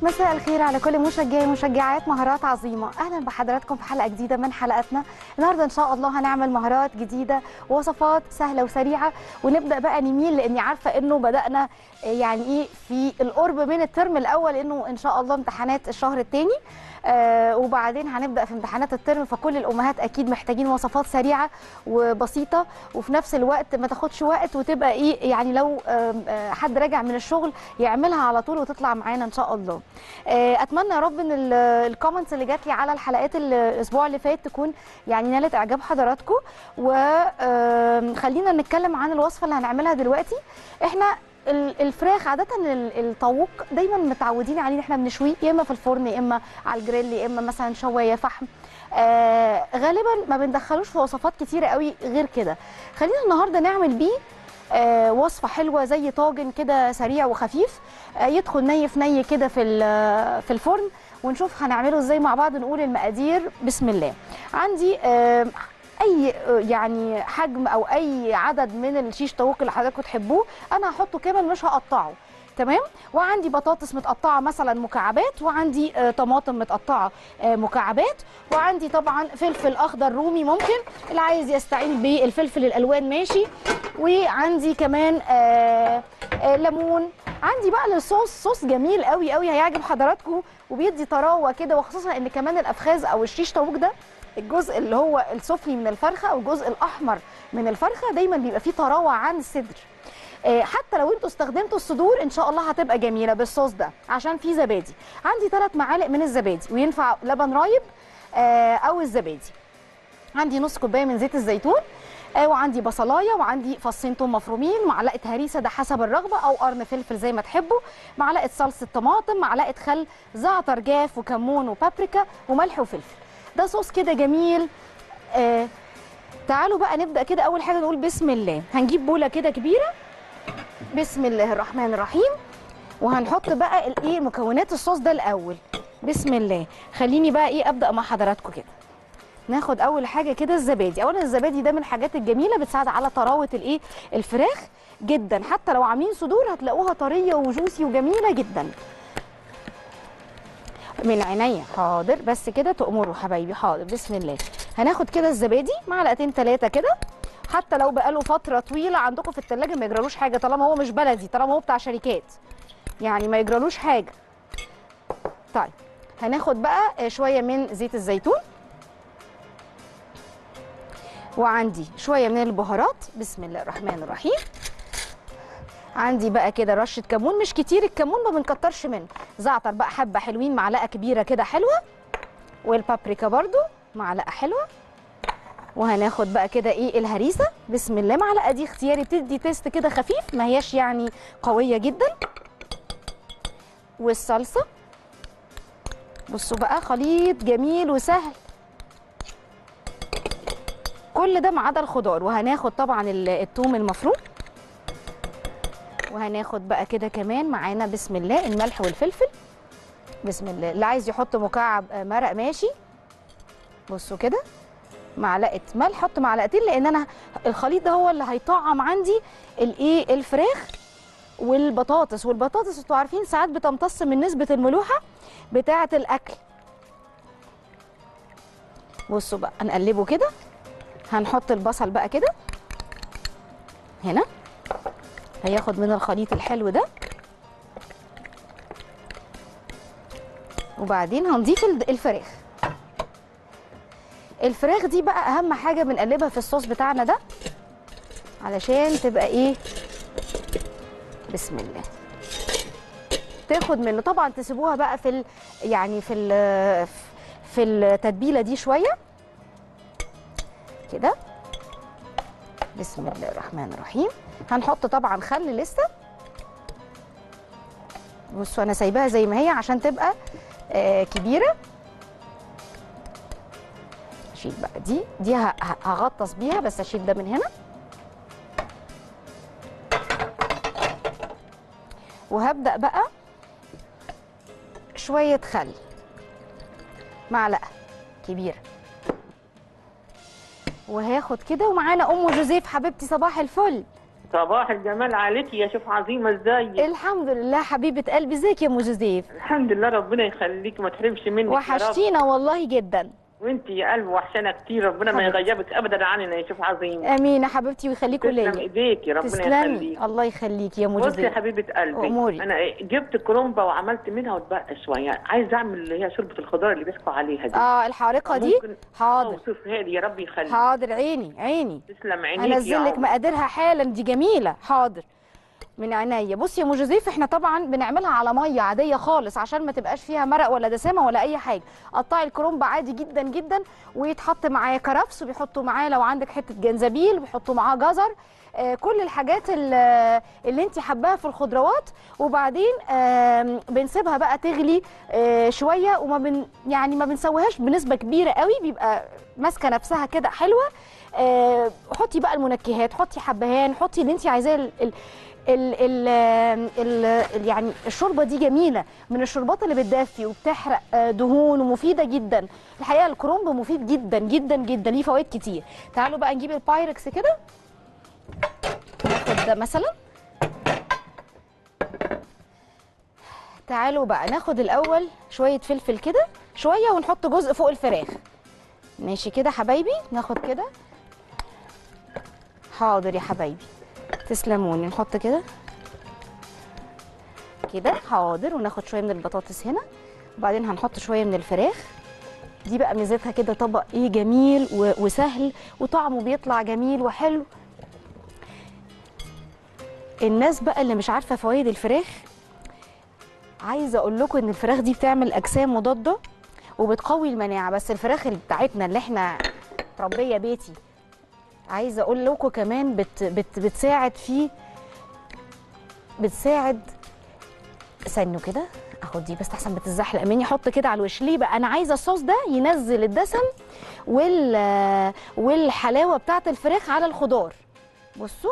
مساء الخير على كل مشجعي ومشجعات مهارات عظيمة أهلا بحضراتكم في حلقة جديدة من حلقاتنا النهاردة إن شاء الله هنعمل مهارات جديدة ووصفات سهلة وسريعة ونبدأ بقى نميل لأني عارفة إنه بدأنا يعني إيه في القرب من الترم الأول إنه إن شاء الله امتحانات الشهر الثاني آه وبعدين هنبدا في امتحانات الترم فكل الامهات اكيد محتاجين وصفات سريعه وبسيطه وفي نفس الوقت ما تاخدش وقت وتبقى ايه يعني لو آه آه حد راجع من الشغل يعملها على طول وتطلع معانا ان شاء الله آه اتمنى يا رب ان الكومنتس اللي جات لي على الحلقات الاسبوع اللي فات تكون يعني نالت اعجاب حضراتكم وخلينا نتكلم عن الوصفه اللي هنعملها دلوقتي احنا الفراخ عاده الطاووق دايما متعودين عليه ان احنا بنشويه يا اما في الفرن يا اما على الجريل يا اما مثلا شوايه فحم آه غالبا ما بندخلوش في وصفات كتيره قوي غير كده خلينا النهارده نعمل بيه آه وصفه حلوه زي طاجن كده سريع وخفيف آه يدخل ني في ني كده في في الفرن ونشوف هنعمله ازاي مع بعض نقول المقادير بسم الله عندي آه اي يعني حجم او اي عدد من الشيش طاووق اللي حضراتكم تحبوه انا هحطه كامل مش هقطعه تمام وعندي بطاطس متقطعه مثلا مكعبات وعندي آه طماطم متقطعه آه مكعبات وعندي طبعا فلفل اخضر رومي ممكن اللي عايز يستعين بالفلفل الالوان ماشي وعندي كمان آه ليمون عندي بقى الصوص صوص جميل قوي قوي هيعجب حضراتكم وبيدي طراوه كده وخصوصا ان كمان الافخاذ او الشيش طاووق ده الجزء اللي هو السفلي من الفرخه او الجزء الاحمر من الفرخه دايما بيبقى فيه طراوه عن الصدر حتى لو انتوا استخدمتوا الصدور ان شاء الله هتبقى جميله بالصوص ده عشان فيه زبادي عندي ثلاث معالق من الزبادي وينفع لبن رايب او الزبادي عندي نص كوبايه من زيت الزيتون وعندي بصلايه وعندي فصين توم مفرومين معلقه هريسه ده حسب الرغبه او قرن فلفل زي ما تحبوا معلقه صلصه طماطم معلقه خل زعتر جاف وكمون وبابريكا وملح وفلفل ده صوص كده جميل آه تعالوا بقى نبدا كده اول حاجه نقول بسم الله هنجيب بوله كده كبيره بسم الله الرحمن الرحيم وهنحط بقى الايه مكونات الصوص ده الاول بسم الله خليني بقى ايه ابدا مع حضراتكم كده ناخد اول حاجه كده الزبادي اولا الزبادي ده من الحاجات الجميله بتساعد على طراوه الايه الفراخ جدا حتى لو عاملين صدور هتلاقوها طريه وجوسي وجميله جدا من عينيا حاضر بس كده تأمروا حبايبي حاضر بسم الله هناخد كده الزبادي معلقتين ثلاثه كده حتى لو بقاله فتره طويله عندكم في الثلاجه ما يجرالوش حاجه طالما هو مش بلدي طالما هو بتاع شركات يعني ما يجرالوش حاجه طيب هناخد بقى شويه من زيت الزيتون وعندي شويه من البهارات بسم الله الرحمن الرحيم عندي بقى كده رشه كمون مش كتير الكمون ما بنكترش منه زعتر بقى حبه حلوين معلقه كبيره كده حلوه والبابريكا برده معلقه حلوه وهناخد بقى كده ايه الهريسه بسم الله معلقه دي اختياري بتدي تيست كده خفيف ما هياش يعني قويه جدا والصلصه بصوا بقى خليط جميل وسهل كل ده ما عدا الخضار وهناخد طبعا الثوم المفروم وهناخد بقى كده كمان معانا بسم الله الملح والفلفل بسم الله اللي عايز يحط مكعب مرق ماشي بصوا كده معلقه ملح حط معلقتين لان انا الخليط ده هو اللي هيطعم عندي الايه الفراخ والبطاطس والبطاطس انتوا عارفين ساعات بتمتص من نسبه الملوحه بتاعه الاكل بصوا بقى نقلبه كده هنحط البصل بقى كده هنا هياخد من الخليط الحلو ده وبعدين هنضيف الفراخ الفراخ دي بقى اهم حاجه بنقلبها في الصوص بتاعنا ده علشان تبقى ايه بسم الله تاخد منه طبعا تسيبوها بقى في ال يعني في ال في التتبيله دي شويه كده بسم الله الرحمن الرحيم هنحط طبعا خل لسه بصوا انا سايباها زي ما هي عشان تبقى آه كبيره اشيل بقى دي دي هغطس بيها بس اشيل ده من هنا وهبدا بقى شويه خل معلقه كبيره وهاخد كده ومعانا ام جوزيف حبيبتي صباح الفل صباح الجمال عليك يا شوف عظيمه ازاي الحمد لله حبيبه قلبي ازيك يا ام جوزيف الحمد لله ربنا يخليك ما تحرمش منك يا رب وحشتينا والله جدا وانت يا قلب وحشانا كتير ربنا ما حبيبتي. يغيبك ابدا عننا يا شوف عظيم امين يا حبيبتي ويخليكوا تسلم ليا ايديك يا ربنا تسلمي يخليك الله يخليك يا ام بصي يا جوزيف حبيبه قلبي أموري. انا جبت كرومبه وعملت منها واتبقى شويه عايز اعمل اللي هي شوربه الخضار اللي بيحكوا عليها دي اه الحارقه دي ممكن حاضر اوصفها لي يا رب يخليك حاضر عيني عيني تسلم عينيك يا انزل لك عمر. مقاديرها حالا دي جميله حاضر من عينيا بصي يا ام جوزيف احنا طبعا بنعملها على ميه عاديه خالص عشان ما تبقاش فيها مرق ولا دسامه ولا اي حاجه قطعي الكرنب عادي جدا جدا ويتحط معاه كرفس وبيحطوا معاه لو عندك حته جنزبيل بيحطوا معاه جزر آه، كل الحاجات ال- اللي انت حباها في الخضروات وبعدين آم، بنسيبها بقى تغلي آه، شويه وما بن يعني ما بنسويهاش بنسبه كبيره قوي بيبقى ماسكه نفسها كده حلوه آه، حطي بقى المنكهات حطي حبهان حطي اللي انت عايزاه ال- ال- ال ال ال ال يعني الشوربه دي جميله من الشوربات اللي بتدفي وبتحرق آه، دهون ومفيده جدا الحقيقه الكرنب مفيد جدا جدا جدا ليه فوائد كتير تعالوا بقى نجيب البايركس كده ناخد ده مثلا تعالوا بقى ناخد الاول شويه فلفل كده شويه ونحط جزء فوق الفراخ ماشي كده حبايبي ناخد كده حاضر يا حبايبي تسلموني نحط كده كده حاضر وناخد شويه من البطاطس هنا وبعدين هنحط شويه من الفراخ دي بقى ميزتها كده طبق ايه جميل و- وسهل وطعمه بيطلع جميل وحلو الناس بقى اللي مش عارفه فوائد الفراخ عايزه اقول لكم ان الفراخ دي بتعمل اجسام مضاده وبتقوي المناعه بس الفراخ اللي بتاعتنا اللي احنا ربيه بيتي عايزه اقول لكم كمان بت بت بتساعد في بتساعد استنوا كده اخد دي بس احسن بتزحلق مني احط كده على الوش ليه بقى انا عايزه الصوص ده ينزل الدسم وال والحلاوه بتاعه الفراخ على الخضار بصوا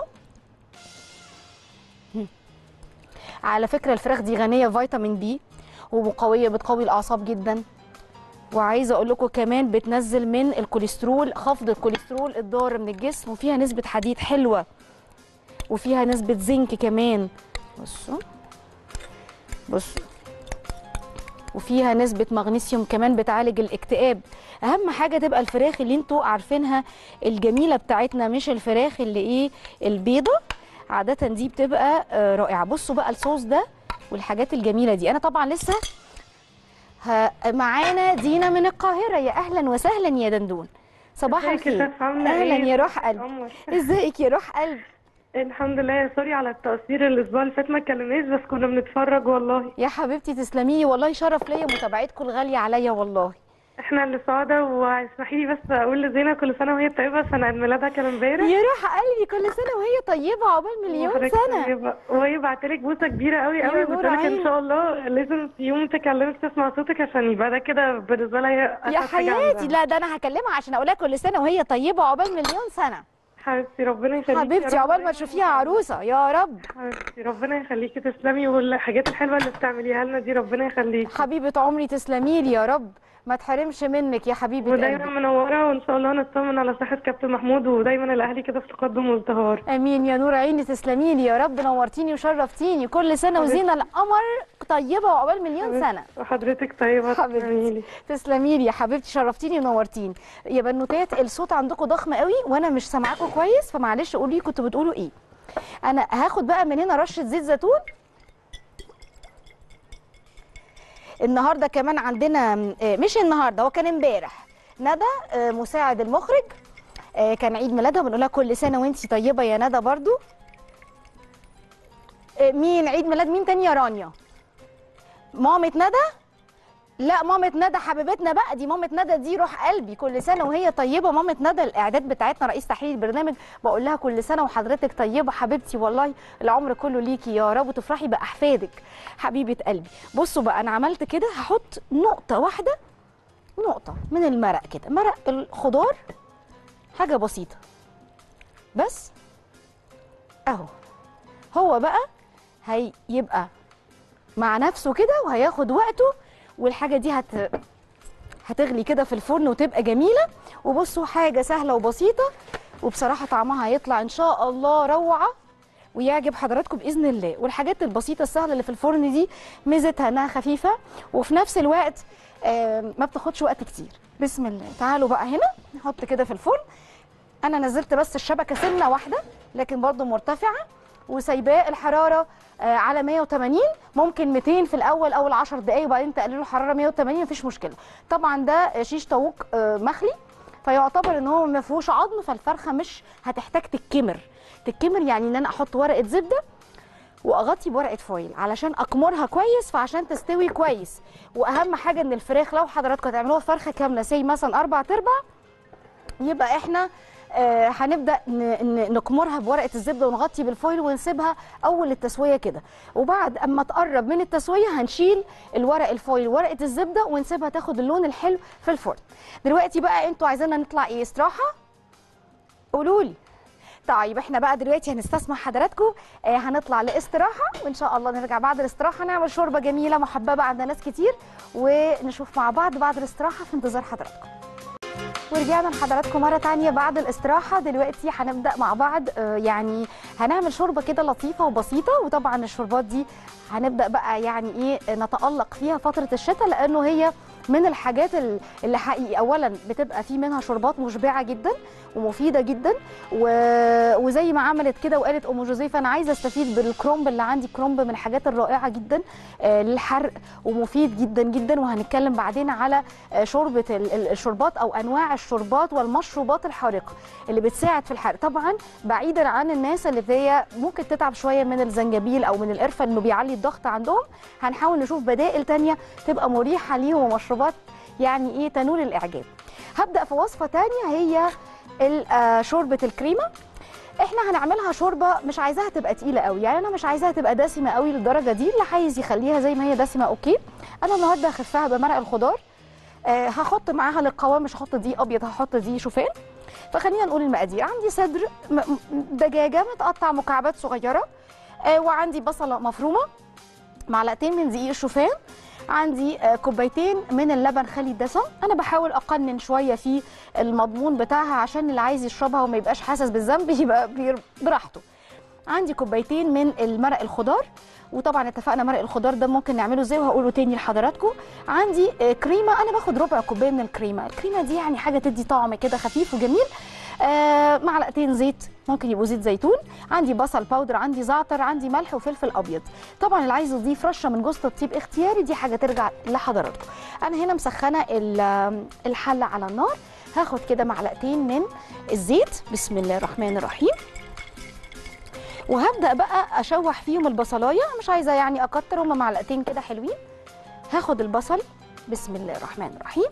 هم. على فكره الفراخ دي غنيه فيتامين بي وقويه بتقوي الاعصاب جدا وعايزه اقول لكم كمان بتنزل من الكوليسترول خفض الكوليسترول الضار من الجسم وفيها نسبه حديد حلوه وفيها نسبه زنك كمان بصوا بصوا وفيها نسبة مغنيسيوم كمان بتعالج الاكتئاب أهم حاجة تبقى الفراخ اللي انتوا عارفينها الجميلة بتاعتنا مش الفراخ اللي ايه البيضة عادة دي بتبقى آه، رائعة بصوا بقى الصوص ده والحاجات الجميلة دي أنا طبعا لسه ه- معانا دينا من القاهرة يا أهلا وسهلا يا دندون صباح ازيك يا الخير شيخ عاملة أهلا ايه؟ يا روح قلب قمر. ازيك يا روح قلب الحمد لله سوري على التقصير الاسبوع اللي فات ما اتكلمناش بس كنا بنتفرج والله يا حبيبتي تسلمي لي والله شرف ليا متابعتكم الغالية عليا والله احنا اللي سعداء واسمحي لي بس اقول لزينة كل سنة وهي طيبة عشان عيد ميلادها كان امبارح يا روح قلبي كل سنة وهي طيبة عقبال مليون وحضرتك سنة طيبة. وهي بعتلك بوسة كبيرة قوي يا قوي نور وبتقولك عيني. ان شاء الله لازم في يوم تكلمك تسمع صوتك عشان يبقى ده كده بالنسبة لها هي يا أسعد حاجة حياتي عندها. لا ده انا هكلمها عشان اقول لها كل سنة وهي طيبة عقبال مليون سنة حبيبتي ربنا يخليكي يا حبيبتي رب عقبال ما دايماً. تشوفيها عروسة يا رب حبيبتي ربنا يخليكي تسلمي والحاجات الحلوة اللي بتعمليها لنا دي ربنا يخليكي حبيبة عمري تسلمي لي يا رب ما تحرمش منك يا حبيبة ودايما قلبي منورة وإن شاء الله نطمن على صحة كابتن محمود ودايما الأهلي كده في تقدم وازدهار امين يا نور عيني تسلمي لي يا رب نورتيني وشرفتيني كل سنة حبيبتي. وزينة القمر طيبة وعقبال مليون سنة وحضرتك طيبة حبيبتي. تسلميلي. تسلمي لي يا حبيبتي شرفتيني ونورتيني يا بنوتات الصوت عندكم ضخم قوي وانا مش سامعاكم كويس فمعلش قولي كنتوا بتقولوا ايه انا هاخد بقى من هنا رشه زيت زيتون النهارده كمان عندنا آه، مش النهارده هو كان امبارح ندى آه، مساعد المخرج آه، كان عيد ميلادها بنقول لها كل سنه وانتي طيبه يا ندى برضو آه، مين عيد ميلاد مين تاني يا رانيا مامة ندى لا مامة ندى حبيبتنا بقى دي مامة ندى دي روح قلبي كل سنة وهي طيبة مامة ندى الإعداد بتاعتنا رئيس تحرير البرنامج بقول لها كل سنة وحضرتك طيبة حبيبتي والله العمر كله ليكي يا رب وتفرحي بأحفادك حبيبة قلبي بصوا بقى أنا عملت كده هحط نقطة واحدة نقطة من المرق كده مرق الخضار حاجة بسيطة بس أهو هو بقى هيبقى مع نفسه كده وهياخد وقته والحاجه دي هت هتغلي كده في الفرن وتبقى جميله وبصوا حاجه سهله وبسيطه وبصراحه طعمها هيطلع ان شاء الله روعه ويعجب حضراتكم باذن الله والحاجات البسيطه السهله اللي في الفرن دي ميزتها انها خفيفه وفي نفس الوقت آم، ما بتاخدش وقت كتير بسم الله تعالوا بقى هنا نحط كده في الفرن انا نزلت بس الشبكه سنه واحده لكن برضو مرتفعه وسايباه الحراره آه، على 180 ممكن 200 في الاول اول 10 دقائق وبعدين تقللوا الحراره 180 مفيش مشكله طبعا ده شيش طاووق آه، مخلي فيعتبر ان هو ما فيهوش عظم فالفرخه مش هتحتاج تتكمر تتكمر يعني ان انا احط ورقه زبده واغطي بورقه فويل علشان اكمرها كويس فعشان تستوي كويس واهم حاجه ان الفراخ لو حضراتكم هتعملوها فرخه كامله سي مثلا اربع ارباع يبقى احنا آه هنبدا ن- ن- نكمرها بورقه الزبده ونغطي بالفويل ونسيبها اول التسويه كده وبعد اما تقرب من التسويه هنشيل الورق الفويل ورقه الزبده ونسيبها تاخد اللون الحلو في الفرن دلوقتي بقى انتوا عايزيننا نطلع ايه استراحه قولوا لي طيب احنا بقى دلوقتي هنستسمح حضراتكم آه هنطلع لاستراحه وان شاء الله نرجع بعد الاستراحه نعمل شوربه جميله محببه عند ناس كتير ونشوف مع بعض بعد الاستراحه في انتظار حضراتكم ورجعنا لحضراتكم مرة تانية بعد الاستراحة دلوقتي هنبدأ مع بعض آه، يعني هنعمل شوربة كده لطيفة وبسيطة وطبعا الشوربات دي هنبدأ بقى يعني ايه نتألق فيها فترة الشتاء لأنه هي من الحاجات ال- اللي حقيقي أولا بتبقى في منها شوربات مشبعة جدا ومفيدة جدا و... وزي ما عملت كده وقالت أم جوزيفة أنا عايزة أستفيد بالكرومب اللي عندي كرومب من الحاجات الرائعة جدا آه، للحرق ومفيد جدا جدا وهنتكلم بعدين على آه، شوربه ال- ال- الشوربات او انواع الشوربات والمشروبات الحارقه اللي بتساعد في الحرق طبعا بعيدا عن الناس اللي هي ممكن تتعب شويه من الزنجبيل او من القرفه انه بيعلي الضغط عندهم هنحاول نشوف بدائل تانية تبقى مريحه ليهم ومشروبات يعني ايه تنول الاعجاب هبدا في وصفه تانية هي ال- آه، شوربه الكريمه احنا هنعملها شوربه مش عايزاها تبقى تقيله قوي يعني انا مش عايزاها تبقى دسمه قوي للدرجه دي اللي عايز يخليها زي ما هي دسمه اوكي انا النهارده هخفها بمرق الخضار آه هحط معاها للقوام مش هحط دي ابيض هحط دي شوفان فخلينا نقول المقادير عندي صدر م- م- دجاجه متقطع مكعبات صغيره آه وعندي بصله مفرومه معلقتين من دقيق الشوفان عندي آه، كوبايتين من اللبن خالي الدسم انا بحاول اقنن شويه في المضمون بتاعها عشان اللي عايز يشربها وما يبقاش حاسس بالذنب يبقى بير- براحته عندي كوبايتين من المرق الخضار وطبعا اتفقنا مرق الخضار ده ممكن نعمله ازاي وهقوله تاني لحضراتكم عندي آه، كريمه انا باخد ربع كوبايه من الكريمه الكريمه دي يعني حاجه تدي طعم كده خفيف وجميل آه معلقتين زيت ممكن يبقوا زيت زيتون عندي بصل باودر عندي زعتر عندي ملح وفلفل ابيض طبعا اللي عايز يضيف رشه من جوز الطيب اختياري دي حاجه ترجع لحضراتكم انا هنا مسخنه ال- الحله على النار هاخد كده معلقتين من الزيت بسم الله الرحمن الرحيم وهبدا بقى اشوح فيهم البصلايه مش عايزه يعني اكتر هما معلقتين كده حلوين هاخد البصل بسم الله الرحمن الرحيم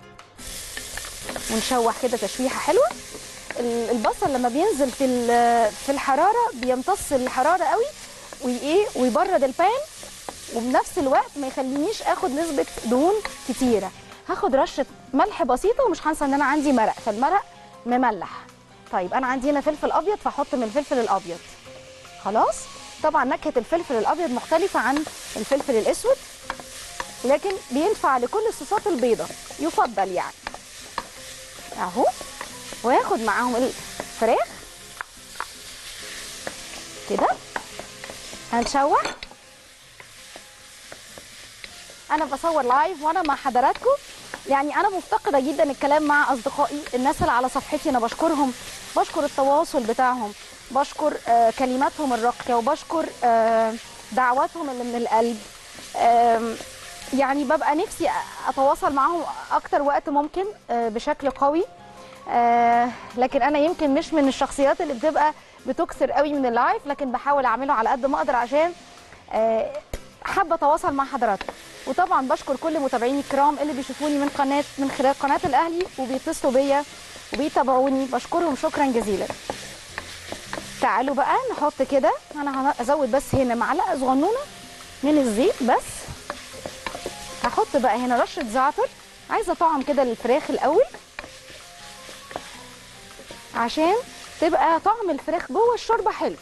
ونشوح كده تشويحه حلوه ال- البصل لما بينزل في ال- في الحراره بيمتص الحراره قوي وايه ويبرد البان وبنفس الوقت ما يخلينيش اخد نسبه دهون كتيره هاخد رشه ملح بسيطه ومش هنسى ان انا عندي مرق فالمرق مملح طيب انا عندي هنا فلفل ابيض فاحط من الفلفل الابيض خلاص طبعا نكهه الفلفل الابيض مختلفه عن الفلفل الاسود لكن بينفع لكل الصوصات البيضاء يفضل يعني اهو وهاخد معاهم الفراخ كده هنشوح انا بصور لايف وانا مع حضراتكم يعني انا مفتقده جدا الكلام مع اصدقائي الناس اللي على صفحتي انا بشكرهم بشكر التواصل بتاعهم بشكر آه كلماتهم الراقيه وبشكر آه دعواتهم اللي من القلب آم، يعني ببقى نفسي اتواصل معاهم اكتر وقت ممكن آه بشكل قوي آه لكن انا يمكن مش من الشخصيات اللي بتبقى بتكثر قوي من اللايف لكن بحاول اعمله على قد ما اقدر عشان آه حابه اتواصل مع حضراتكم وطبعا بشكر كل متابعيني الكرام اللي بيشوفوني من قناه من خلال قناه الاهلي وبيتصلوا بيا وبيتابعوني بشكرهم شكرا جزيلا تعالوا بقى نحط كده انا هزود بس هنا معلقه صغنونه من الزيت بس هحط بقى هنا رشه زعتر عايزه طعم كده للفراخ الاول عشان تبقى طعم الفراخ جوه الشوربه حلو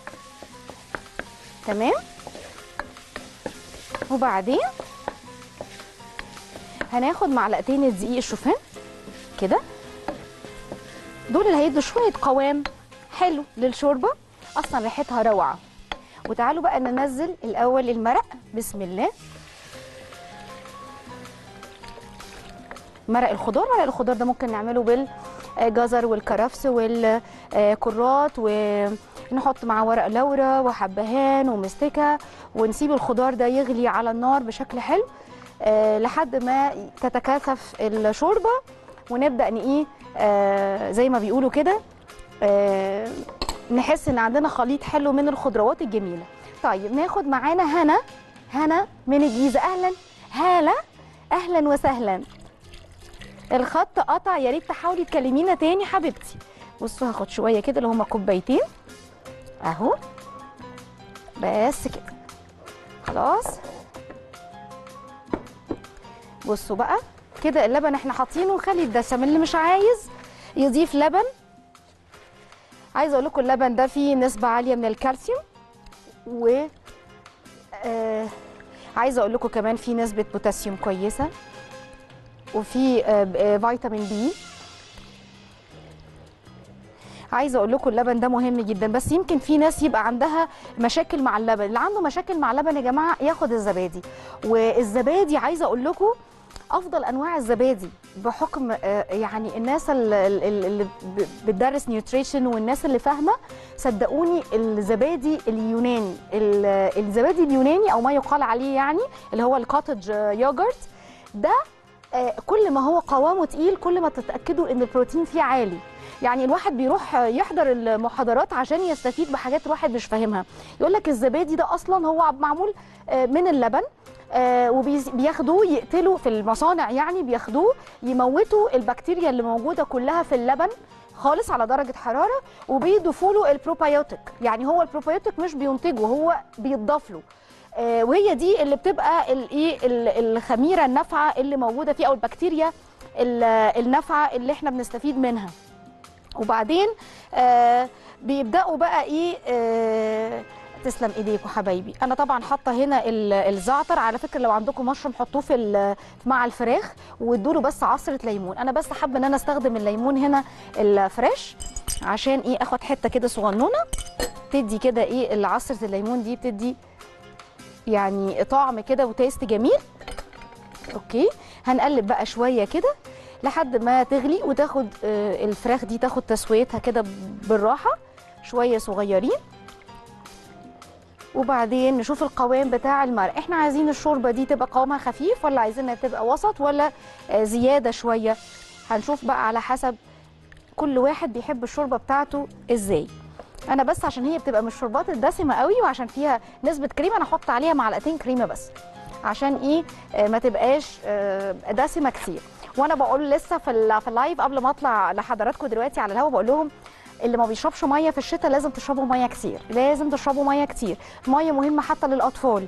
تمام وبعدين هناخد معلقتين الدقيق الشوفان كده دول اللي هيدوا شويه قوام حلو للشوربه اصلا ريحتها روعه وتعالوا بقى ننزل الاول المرق بسم الله مرق الخضار مرق الخضار ده ممكن نعمله بالجزر والكرفس والكرات ونحط معاه ورق لورا وحبهان ومستكه ونسيب الخضار ده يغلي على النار بشكل حلو آه، لحد ما تتكاثف الشوربه ونبدا ان ايه آه، زي ما بيقولوا كده آه، نحس ان عندنا خليط حلو من الخضروات الجميله طيب ناخد معانا هنا هنا من الجيزه اهلا هاله اهلا وسهلا الخط قطع يا ريت تحاولي تكلمينا تاني حبيبتي بصوا هاخد شويه كده اللي هما كوبايتين اهو بس كده خلاص بصوا بقى كده اللبن احنا حاطينه خلي الدسم اللي مش عايز يضيف لبن عايزه اقول لكم اللبن ده فيه نسبه عاليه من الكالسيوم و آه عايزه اقول لكم كمان فيه نسبه بوتاسيوم كويسه وفي آه، آه، فيتامين بي عايزه اقول لكم اللبن ده مهم جدا بس يمكن في ناس يبقى عندها مشاكل مع اللبن اللي عنده مشاكل مع اللبن يا جماعه ياخد الزبادي والزبادي عايزه اقول لكم افضل انواع الزبادي بحكم آه، يعني الناس ال- ال- ال- اللي ب- بتدرس نيوتريشن والناس اللي فاهمه صدقوني الزبادي اليوناني ال- الزبادي اليوناني او ما يقال عليه يعني اللي هو الكوتج يوجرت ده آه، كل ما هو قوامه تقيل كل ما تتاكدوا ان البروتين فيه عالي يعني الواحد بيروح آه، يحضر المحاضرات عشان يستفيد بحاجات الواحد مش فاهمها يقول لك الزبادي ده اصلا هو معمول آه، من اللبن وبياخدوه يقتلوا في المصانع يعني بياخدوه يموتوا البكتيريا اللي موجوده كلها في اللبن خالص على درجه حراره وبيضيفوا له البروبايوتيك يعني هو البروبايوتيك مش بينتجه هو بيضاف له آه، وهي دي اللي بتبقى الايه ال- الخميره النافعه اللي موجوده فيه او البكتيريا ال- النافعه اللي احنا بنستفيد منها وبعدين آه بيبداوا بقى ايه آه تسلم ايديكم حبايبي انا طبعا حاطه هنا ال- الزعتر على فكره لو عندكم مشروم حطوه في ال- مع الفراخ وادوا له بس عصره ليمون انا بس حابه ان انا استخدم الليمون هنا الفريش عشان ايه اخد حته كده صغنونه تدي كده ايه عصره الليمون دي بتدي يعني طعم كده وتيست جميل اوكي هنقلب بقى شويه كده لحد ما تغلي وتاخد آه، الفراخ دي تاخد تسويتها كده بالراحه شويه صغيرين وبعدين نشوف القوام بتاع المرق احنا عايزين الشوربه دي تبقى قوامها خفيف ولا عايزينها تبقى وسط ولا آه، زياده شويه هنشوف بقى على حسب كل واحد بيحب الشوربه بتاعته ازاي انا بس عشان هي بتبقى من الشوربات الدسمه قوي وعشان فيها نسبه كريمه انا احط عليها معلقتين كريمه بس عشان ايه آه، ما تبقاش آه، دسمه كتير وانا بقول لسه في ال- في اللايف قبل ما اطلع لحضراتكم دلوقتي على الهوا بقول لهم اللي ما بيشربش ميه في الشتاء لازم تشربوا ميه كتير لازم تشربوا ميه كتير ميه مهمه حتى للاطفال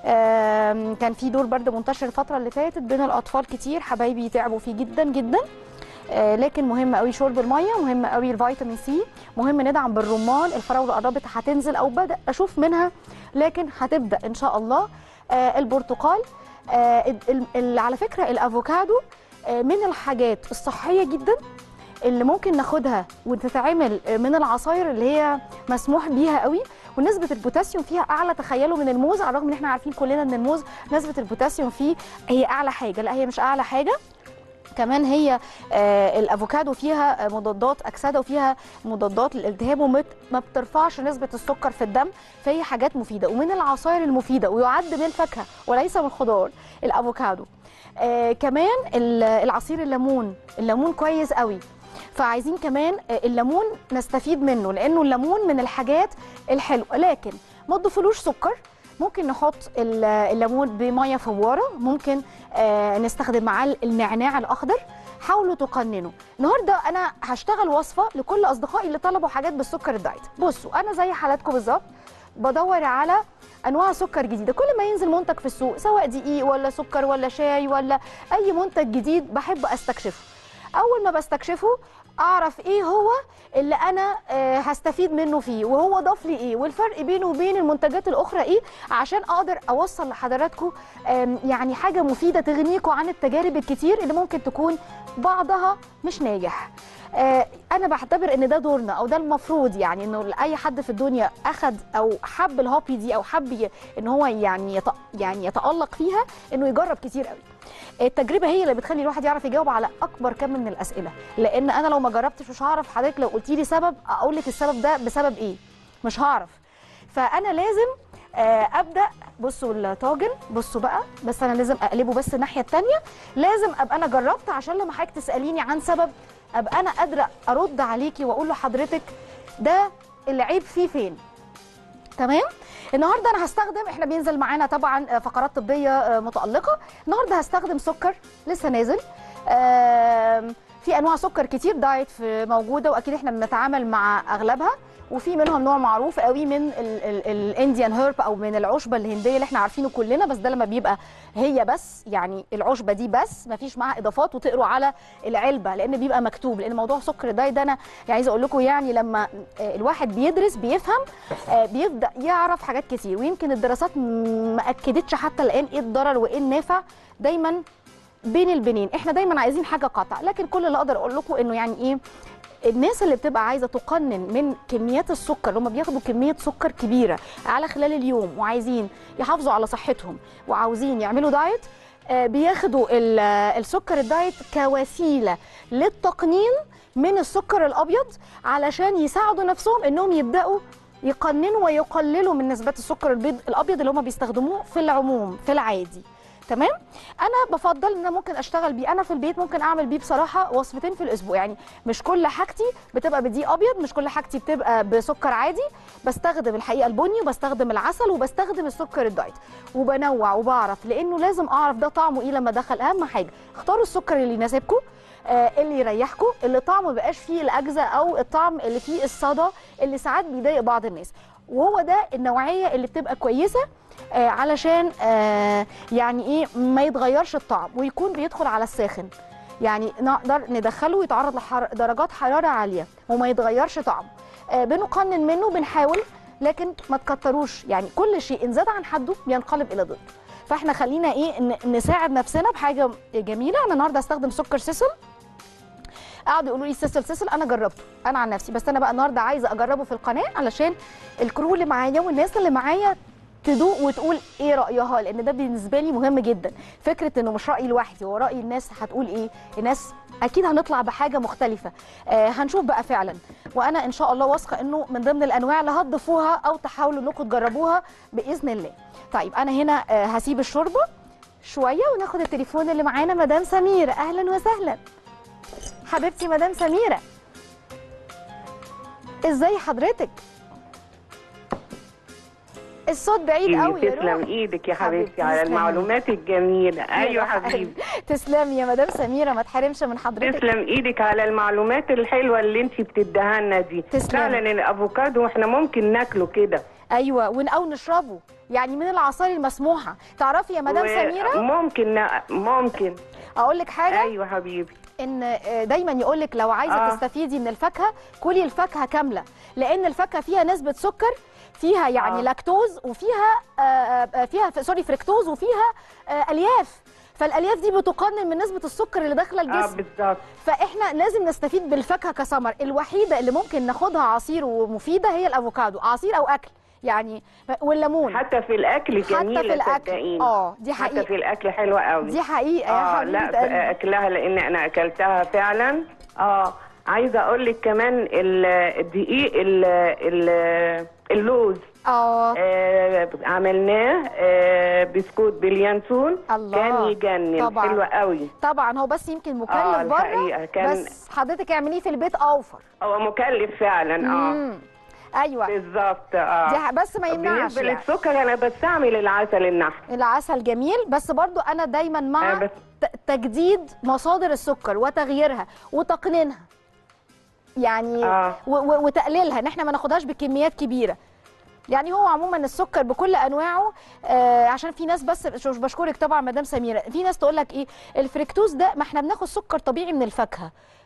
آم، كان في دور برد منتشر الفتره اللي فاتت بين الاطفال كتير حبايبي تعبوا فيه جدا جدا آه، لكن مهم قوي شرب الميه مهم قوي الفيتامين سي مهم ندعم بالرمان الفراوله قربت هتنزل او بدا اشوف منها لكن هتبدا ان شاء الله آه، البرتقال آه، ال- ال- ال- على فكره الافوكادو آه، من الحاجات الصحيه جدا اللي ممكن ناخدها وتتعمل من العصاير اللي هي مسموح بيها قوي ونسبه البوتاسيوم فيها اعلى تخيلوا من الموز على الرغم ان احنا عارفين كلنا ان الموز نسبه البوتاسيوم فيه هي اعلى حاجه لا هي مش اعلى حاجه كمان هي آه الافوكادو فيها آه، مضادات اكسده وفيها مضادات للالتهاب وما ما بترفعش نسبه السكر في الدم فهي حاجات مفيده ومن العصائر المفيده ويعد من الفاكهه وليس من الخضار الافوكادو آه كمان ال- العصير الليمون الليمون كويس قوي فعايزين كمان آه، الليمون نستفيد منه لانه الليمون من الحاجات الحلوه لكن ما تضيفلوش سكر ممكن نحط ال- الليمون بميه فواره ممكن آه، نستخدم معاه النعناع الاخضر حاولوا تقننوا النهارده انا هشتغل وصفه لكل اصدقائي اللي طلبوا حاجات بالسكر الدايت بصوا انا زي حالاتكم بالظبط بدور على انواع سكر جديده كل ما ينزل منتج في السوق سواء دقيق ولا سكر ولا شاي ولا اي منتج جديد بحب استكشفه اول ما بستكشفه اعرف ايه هو اللي انا آه، هستفيد منه فيه وهو ضاف لي ايه والفرق بينه وبين المنتجات الاخرى ايه عشان اقدر اوصل لحضراتكم آم، يعني حاجه مفيده تغنيكم عن التجارب الكتير اللي ممكن تكون بعضها مش ناجح آه، انا بعتبر ان ده دورنا او ده المفروض يعني انه اي حد في الدنيا اخد او حب الهوبي دي او حب ي- ان هو يعني يت... يعني يتالق فيها انه يجرب كتير قوي التجربه هي اللي بتخلي الواحد يعرف يجاوب على اكبر كم من الاسئله لان انا لو ما جربتش مش هعرف حضرتك لو قلتي لي سبب اقول لك السبب ده بسبب ايه مش هعرف فانا لازم آه، ابدا بصوا الطاجن بصوا بقى بس انا لازم اقلبه بس الناحيه الثانيه لازم ابقى انا جربت عشان لما حضرتك تساليني عن سبب ابقى انا قادره ارد عليكي واقول لحضرتك ده العيب فيه فين تمام النهارده انا هستخدم احنا بينزل معانا طبعا آه، فقرات طبيه آه، متالقه النهارده هستخدم سكر لسه نازل آم، في انواع سكر كتير دايت في موجوده واكيد احنا بنتعامل مع اغلبها وفي منهم نوع معروف قوي من الانديان هيرب او من العشبه الهنديه اللي احنا عارفينه كلنا بس ده لما بيبقى هي بس يعني العشبه دي بس ما فيش معاها اضافات وتقروا على العلبه لان بيبقى مكتوب لان موضوع سكر الدايت ده انا يعني عايزه اقول لكم يعني لما آه، الواحد بيدرس بيفهم آه، بيبدا يعرف حاجات كتير ويمكن الدراسات م- ما اكدتش حتى الان ايه الضرر وايه النافع دايما بين البنين احنا دايما عايزين حاجه قطع لكن كل اللي اقدر اقول لكم انه يعني ايه الناس اللي بتبقى عايزه تقنن من كميات السكر اللي هم بياخدوا كميه سكر كبيره على خلال اليوم وعايزين يحافظوا على صحتهم وعاوزين يعملوا دايت آه، بياخدوا ال- آه، السكر الدايت كوسيله للتقنين من السكر الابيض علشان يساعدوا نفسهم انهم يبداوا يقننوا ويقللوا من نسبات السكر البيض الابيض اللي هم بيستخدموه في العموم في العادي تمام انا بفضل ان انا ممكن اشتغل بيه انا في البيت ممكن اعمل بيه بصراحه وصفتين في الاسبوع يعني مش كل حاجتي بتبقى بدقيق ابيض مش كل حاجتي بتبقى بسكر عادي بستخدم الحقيقه البني وبستخدم العسل وبستخدم السكر الدايت وبنوع وبعرف لانه لازم اعرف ده طعمه ايه لما ادخل اهم حاجه اختاروا السكر اللي يناسبكم آه، اللي يريحكم اللي طعمه مبقاش فيه الاجزاء او الطعم اللي فيه الصدى اللي ساعات بيضايق بعض الناس وهو ده النوعيه اللي بتبقى كويسه آه، علشان آه، يعني ايه ما يتغيرش الطعم ويكون بيدخل على الساخن يعني نقدر ندخله ويتعرض لدرجات حراره عاليه وما يتغيرش طعمه آه، بنقنن منه بنحاول لكن ما تكتروش يعني كل شيء ان زاد عن حده بينقلب الى ضده فاحنا خلينا ايه ن- نساعد نفسنا بحاجه جميله انا النهارده هستخدم سكر سيسل قعدوا يقولوا لي سيسل سيسل انا جربته انا عن نفسي بس انا بقى النهارده عايزه اجربه في القناه علشان الكرو اللي معايا والناس اللي معايا تدوق وتقول ايه رايها لان ده بالنسبه لي مهم جدا فكره انه مش رايي لوحدي هو راي الناس هتقول ايه الناس اكيد هنطلع بحاجه مختلفه آه هنشوف بقى فعلا وانا ان شاء الله واثقه انه من ضمن الانواع اللي هتضيفوها او تحاولوا انكم تجربوها باذن الله طيب انا هنا آه هسيب الشوربه شويه وناخد التليفون اللي معانا مدام سميره اهلا وسهلا حبيبتي مدام سميره ازاي حضرتك الصوت بعيد قوي يا تسلم روح ايدك يا حبيبتي، حبيبتي على تسلمي. المعلومات الجميله ايوه روح حبيبي قلبي. تسلمي يا مدام سميره ما تحرمش من حضرتك تسلم ايدك على المعلومات الحلوه اللي انت بتديها لنا دي تسلم. فعلا الافوكادو احنا ممكن ناكله كده ايوه ون او نشربه يعني من العصائر المسموحه تعرفي يا مدام و- سميره ممكن ن- ممكن اقول لك حاجه ايوه حبيبي ان آه، دايما يقول لك لو عايزه آه. تستفيدي من الفاكهه كلي الفاكهه كامله لان الفاكهه فيها نسبه سكر فيها يعني آه. لاكتوز وفيها آه، آه، فيها ف- سوري فركتوز وفيها آه، الياف فالالياف دي بتقنن من نسبه السكر اللي داخله اه الجسم بالظبط فاحنا لازم نستفيد بالفاكهه كثمر الوحيده اللي ممكن ناخدها عصير ومفيده هي الافوكادو عصير او اكل يعني والليمون حتى في الاكل حتى جميله في الاكل صدقيني اه دي حتى في حقيقه الاكل حلوه قوي دي حقيقه يا اه حبيبه لا قلبي. اكلها لان انا اكلتها فعلا اه عايزه اقول لك كمان ال- الدقيق ال- ال- اللوز اه آه عملناه آه بسكوت باليانسون الله. كان يجنن طبعاً. حلو قوي طبعا هو بس يمكن مكلف آه، بره الحقيقة كان- بس حضرتك اعمليه في البيت اوفر هو مكلف فعلا اه مم. ايوه بالظبط اه دي ح- بس ما يمنعش بالنسبه يعني. للسكر انا بستعمل العسل النحل العسل جميل بس برضو انا دايما مع آه، بس- ت- تجديد مصادر السكر وتغييرها وتقنينها يعني آه. و- و- وتقليلها ان احنا ما ناخدهاش بكميات كبيره يعني هو عموما السكر بكل انواعه آه عشان في ناس بس مش مش بشكرك طبعا مدام سميره في ناس تقول لك ايه الفركتوز ده ما احنا بناخد سكر طبيعي من الفاكهه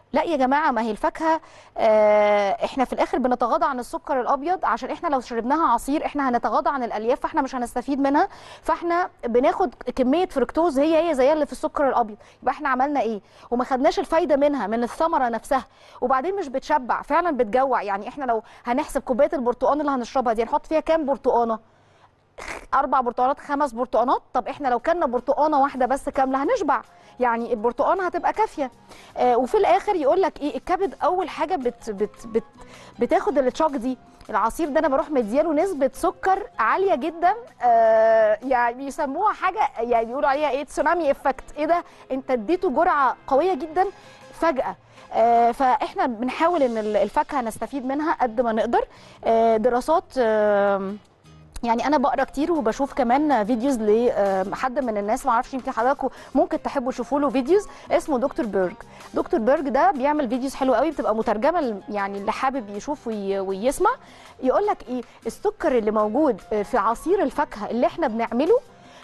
لا يا جماعه ما هي الفاكهه آه احنا في الاخر بنتغاضى عن السكر الابيض عشان احنا لو شربناها عصير احنا هنتغاضى عن الالياف فاحنا مش هنستفيد منها فاحنا بناخد كميه فركتوز هي هي زي اللي في السكر الابيض يبقى احنا عملنا ايه وما خدناش الفايده منها من الثمره نفسها وبعدين مش بتشبع فعلا بتجوع يعني احنا لو هنحسب كوبايه البرتقال اللي هنشربها دي هنحط فيها كام برتقانه اربع برتقانات خمس برتقانات طب احنا لو كلنا برتقانه واحده بس كامله هنشبع يعني البرتقانه هتبقى كافيه آه وفي الاخر يقول لك ايه الكبد اول حاجه بت بت بت بتاخد التشوك دي العصير ده انا بروح مدياله نسبه سكر عاليه جدا آه يعني بيسموها حاجه يعني بيقولوا عليها ايه تسونامي افكت ايه ده انت اديته جرعه قويه جدا فجاه آه فاحنا بنحاول ان الفاكهه نستفيد منها قد ما نقدر آه دراسات آه يعني انا بقرا كتير وبشوف كمان فيديوز لحد من الناس ما اعرفش يمكن حضراتكم ممكن تحبوا تشوفوا له فيديوز اسمه دكتور بيرج دكتور بيرج ده بيعمل فيديوز حلوه قوي بتبقى مترجمه ل- يعني اللي حابب يشوف وي- ويسمع يقول لك ايه السكر اللي موجود في عصير الفاكهه اللي احنا بنعمله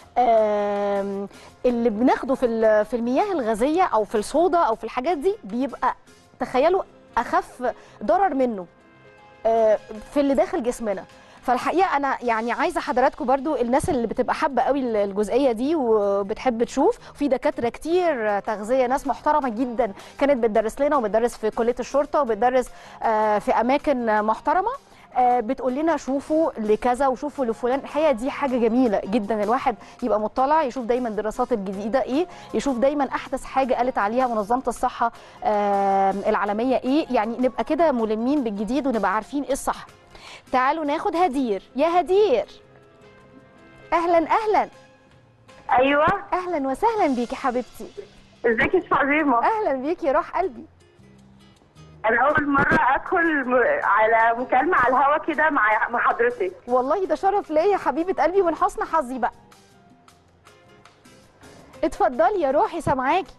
آم، اللي بناخده في ال- في المياه الغازيه او في الصودا او في الحاجات دي بيبقى تخيلوا اخف ضرر منه آه، في اللي داخل جسمنا فالحقيقه انا يعني عايزه حضراتكم برضو الناس اللي بتبقى حابه قوي الجزئيه دي وبتحب تشوف في دكاتره كتير تغذيه ناس محترمه جدا كانت بتدرس لنا وبتدرس في كليه الشرطه وبتدرس آه، في اماكن محترمه آه، بتقول لنا شوفوا لكذا وشوفوا لفلان الحقيقه دي حاجه جميله جدا الواحد يبقى مطلع يشوف دايما الدراسات الجديده ايه يشوف دايما احدث حاجه قالت عليها منظمه الصحه آه، العالميه ايه يعني نبقى كده ملمين بالجديد ونبقى عارفين ايه الصح تعالوا ناخد هدير يا هدير اهلا اهلا ايوه اهلا وسهلا بيكي حبيبتي ازيك يا استاذ عظيمه اهلا بيكي روح قلبي انا اول مره ادخل م... على مكالمه على الهوا كده مع مع حضرتك والله ده شرف ليا يا حبيبه قلبي ومن حسن حظي بقى اتفضلي يا روحي سامعاكي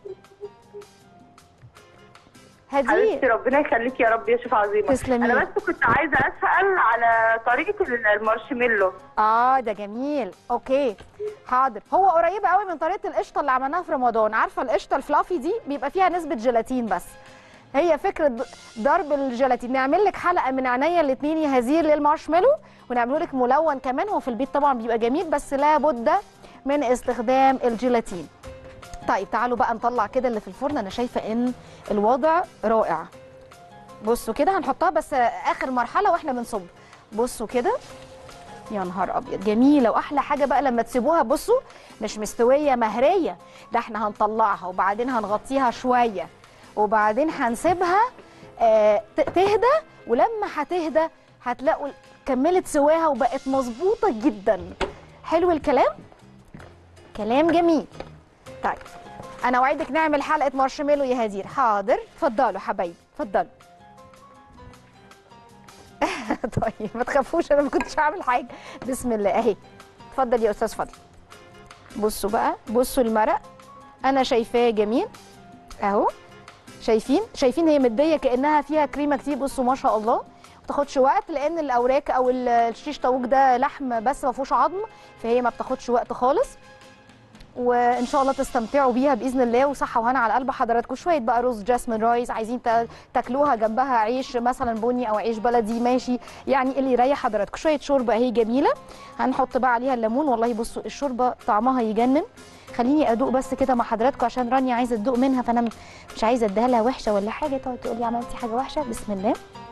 هدير حبيبتي ربنا يخليكي يا رب يا شيف عظيمه تسلمي. انا بس كنت عايزه اسال على طريقه المارشميلو اه ده جميل اوكي حاضر هو قريب قوي من طريقه القشطه اللي عملناها في رمضان عارفه القشطه الفلافي دي بيبقى فيها نسبه جيلاتين بس هي فكره ض- ضرب الجيلاتين نعمل لك حلقه من عينيا الاثنين يا هزير للمارشميلو ونعمله لك ملون كمان هو في البيت طبعا بيبقى جميل بس لابد من استخدام الجيلاتين طيب تعالوا بقى نطلع كده اللي في الفرن انا شايفه ان الوضع رائع بصوا كده هنحطها بس اخر مرحله واحنا بنصب بصوا كده يا نهار ابيض جميله واحلى حاجه بقى لما تسيبوها بصوا مش مستويه مهريه ده احنا هنطلعها وبعدين هنغطيها شويه وبعدين هنسيبها آه ت- تهدى ولما هتهدى هتلاقوا كملت سواها وبقت مظبوطه جدا حلو الكلام كلام جميل طيب انا وعدك نعمل حلقه مارشميلو يا هدير حاضر اتفضلوا حبايبي اتفضلوا طيب ما تخافوش انا ما كنتش هعمل حاجه بسم الله اهي اتفضل يا استاذ فضل بصوا بقى بصوا المرق انا شايفاه جميل اهو شايفين شايفين هي مديه كانها فيها كريمه كتير بصوا ما شاء الله ما بتاخدش وقت لان الاوراق او ال- الشيش طاووق ده لحم بس ما فيهوش عظم فهي ما بتاخدش وقت خالص وان شاء الله تستمتعوا بيها باذن الله وصحه وهنا على قلب حضراتكم شويه بقى رز جاسمين رايز عايزين تا- تاكلوها جنبها عيش مثلا بني او عيش بلدي ماشي يعني اللي يريح حضراتكم شويه شوربه اهي جميله هنحط بقى عليها الليمون والله بصوا الشوربه طعمها يجنن خليني ادوق بس كده مع حضراتكم عشان رانيا عايزه تدوق منها فانا م- مش عايزه اديها لها وحشه ولا حاجه تقعد تقول لي عملتي حاجه وحشه بسم الله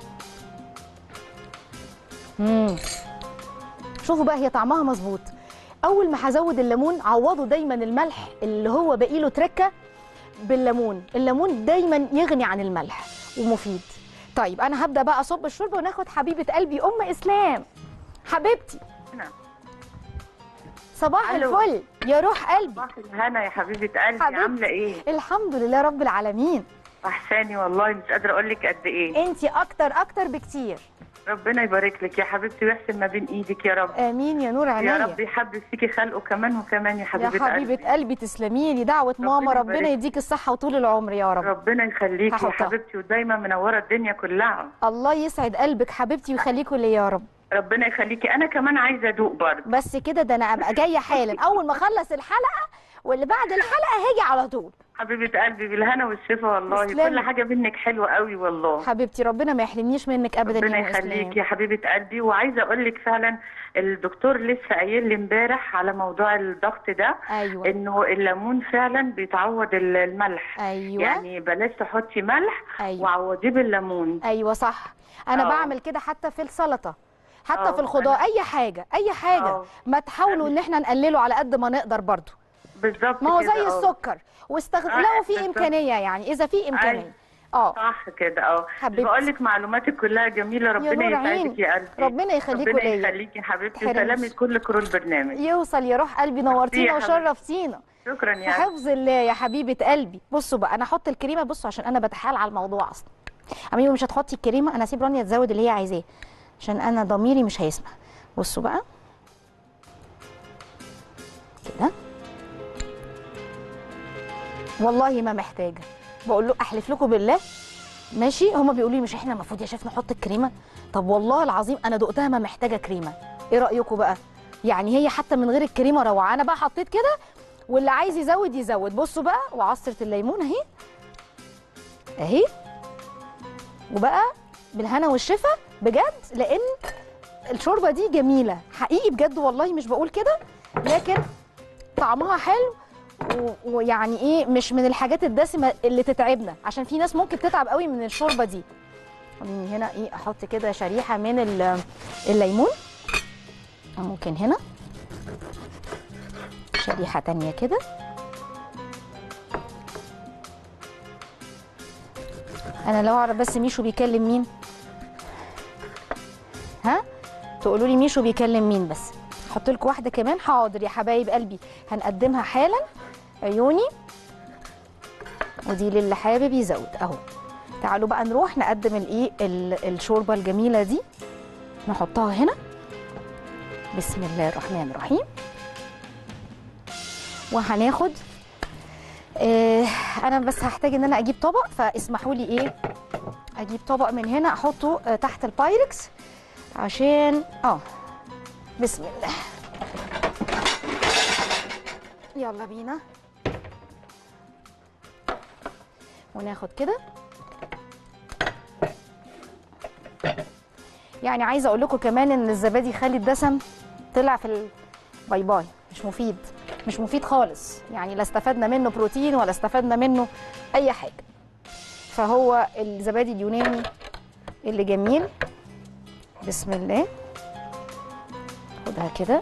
امم شوفوا بقى هي طعمها مظبوط اول ما هزود الليمون عوضوا دايما الملح اللي هو باقي له تركه بالليمون الليمون دايما يغني عن الملح ومفيد طيب انا هبدا بقى اصب الشوربه وناخد حبيبه قلبي ام اسلام حبيبتي نعم. صباح ألو. الفل يا روح قلبي صباح الهنا يا حبيبه قلبي حبيبتي. عامله ايه الحمد لله رب العالمين احساني والله مش قادره اقول لك قد ايه انتي اكتر اكتر بكتير ربنا يبارك لك يا حبيبتي ويحسن ما بين ايدك يا رب امين يا نور يا عينيا رب يحبب فيكي خلقه كمان وكمان يا يا حبيبه حبيبه قلبي قلبي تسلمي لي دعوه ماما ربنا ربنا يبارك. يديك الصحه وطول العمر يا رب ربنا يخليكي يا هحطها. حبيبتي ودايما منوره الدنيا كلها الله يسعد قلبك حبيبتي ويخليكوا لي يا رب ربنا يخليكي انا كمان عايزه ادوق برضه بس كده ده انا ابقى جايه حالا اول ما اخلص الحلقه واللي بعد الحلقه هاجي على طول حبيبه قلبي بالهنا والشفا والله تسلمي. كل حاجه منك حلوه قوي والله حبيبتي ربنا ما يحرمنيش منك ابدا ربنا يا يخليك اسلام يا حبيبه قلبي وعايزه اقول لك فعلا الدكتور لسه قايل لي امبارح على موضوع الضغط ده ايوه انه الليمون فعلا بيتعوض ال- الملح ايوه يعني بلاش تحطي ملح ايوه وعوضيه بالليمون ايوه صح انا آه. بعمل كده حتى في السلطه حتى آه، في الخضار أنا- اي حاجه اي حاجه آه. ما تحاولوا ان احنا نقلله على قد ما نقدر برضو بالظبط ما هو كده، زي آه. السكر واستغ... آه، لو في بالظبط. امكانيه يعني اذا في امكانيه أيوة. اه صح كده اه حبيبتي. بقول لك معلوماتك كلها جميله ربنا نور عين. يسعدك يا قلبي ربنا يخليكوا ربنا ليا. يخليكي يا حبيبتي تحرمش. وسلامي كل كرو البرنامج يوصل يا روح قلبي نورتينا يا حبيبتي. وشرفتينا شكرا في يا قلبي. حفظ الله يا حبيبه قلبي بصوا بقى انا احط الكريمه بصوا عشان انا بتحايل على الموضوع اصلا عمي مش هتحطي الكريمه انا اسيب رانيا تزود اللي هي عايزاه عشان انا ضميري مش هيسمع بصوا بقى كده والله ما محتاجه بقول له احلف لكم بالله ماشي هما بيقولوا لي مش احنا المفروض يا شيف نحط الكريمه طب والله العظيم انا دقتها ما محتاجه كريمه ايه رايكم بقى يعني هي حتى من غير الكريمه روعه انا بقى حطيت كده واللي عايز يزود يزود بصوا بقى وعصره الليمون اهي اهي وبقى بالهنا والشفا بجد لان الشوربه دي جميله حقيقي بجد والله مش بقول كده لكن طعمها حلو و- ويعني ايه مش من الحاجات الدسمه اللي تتعبنا عشان في ناس ممكن تتعب قوي من الشوربه دي خليني هنا ايه احط كده شريحه من ال- الليمون ممكن هنا شريحه تانية كده انا لو اعرف بس ميشو بيكلم مين ها تقولوا لي ميشو بيكلم مين بس احط لكم واحده كمان حاضر يا حبايب قلبي هنقدمها حالا عيوني ودي للي حابب يزود اهو تعالوا بقى نروح نقدم الايه ال- الشوربه الجميله دي نحطها هنا بسم الله الرحمن الرحيم وهناخد آه انا بس هحتاج ان انا اجيب طبق فاسمحوا لي ايه اجيب طبق من هنا احطه آه تحت البايركس عشان اه بسم الله يلا بينا وناخد كده يعني عايزه اقول لكم كمان ان الزبادي يخلي الدسم طلع في الباي باي مش مفيد مش مفيد خالص يعني لا استفدنا منه بروتين ولا استفدنا منه اي حاجه فهو الزبادي اليوناني اللي جميل بسم الله خدها كده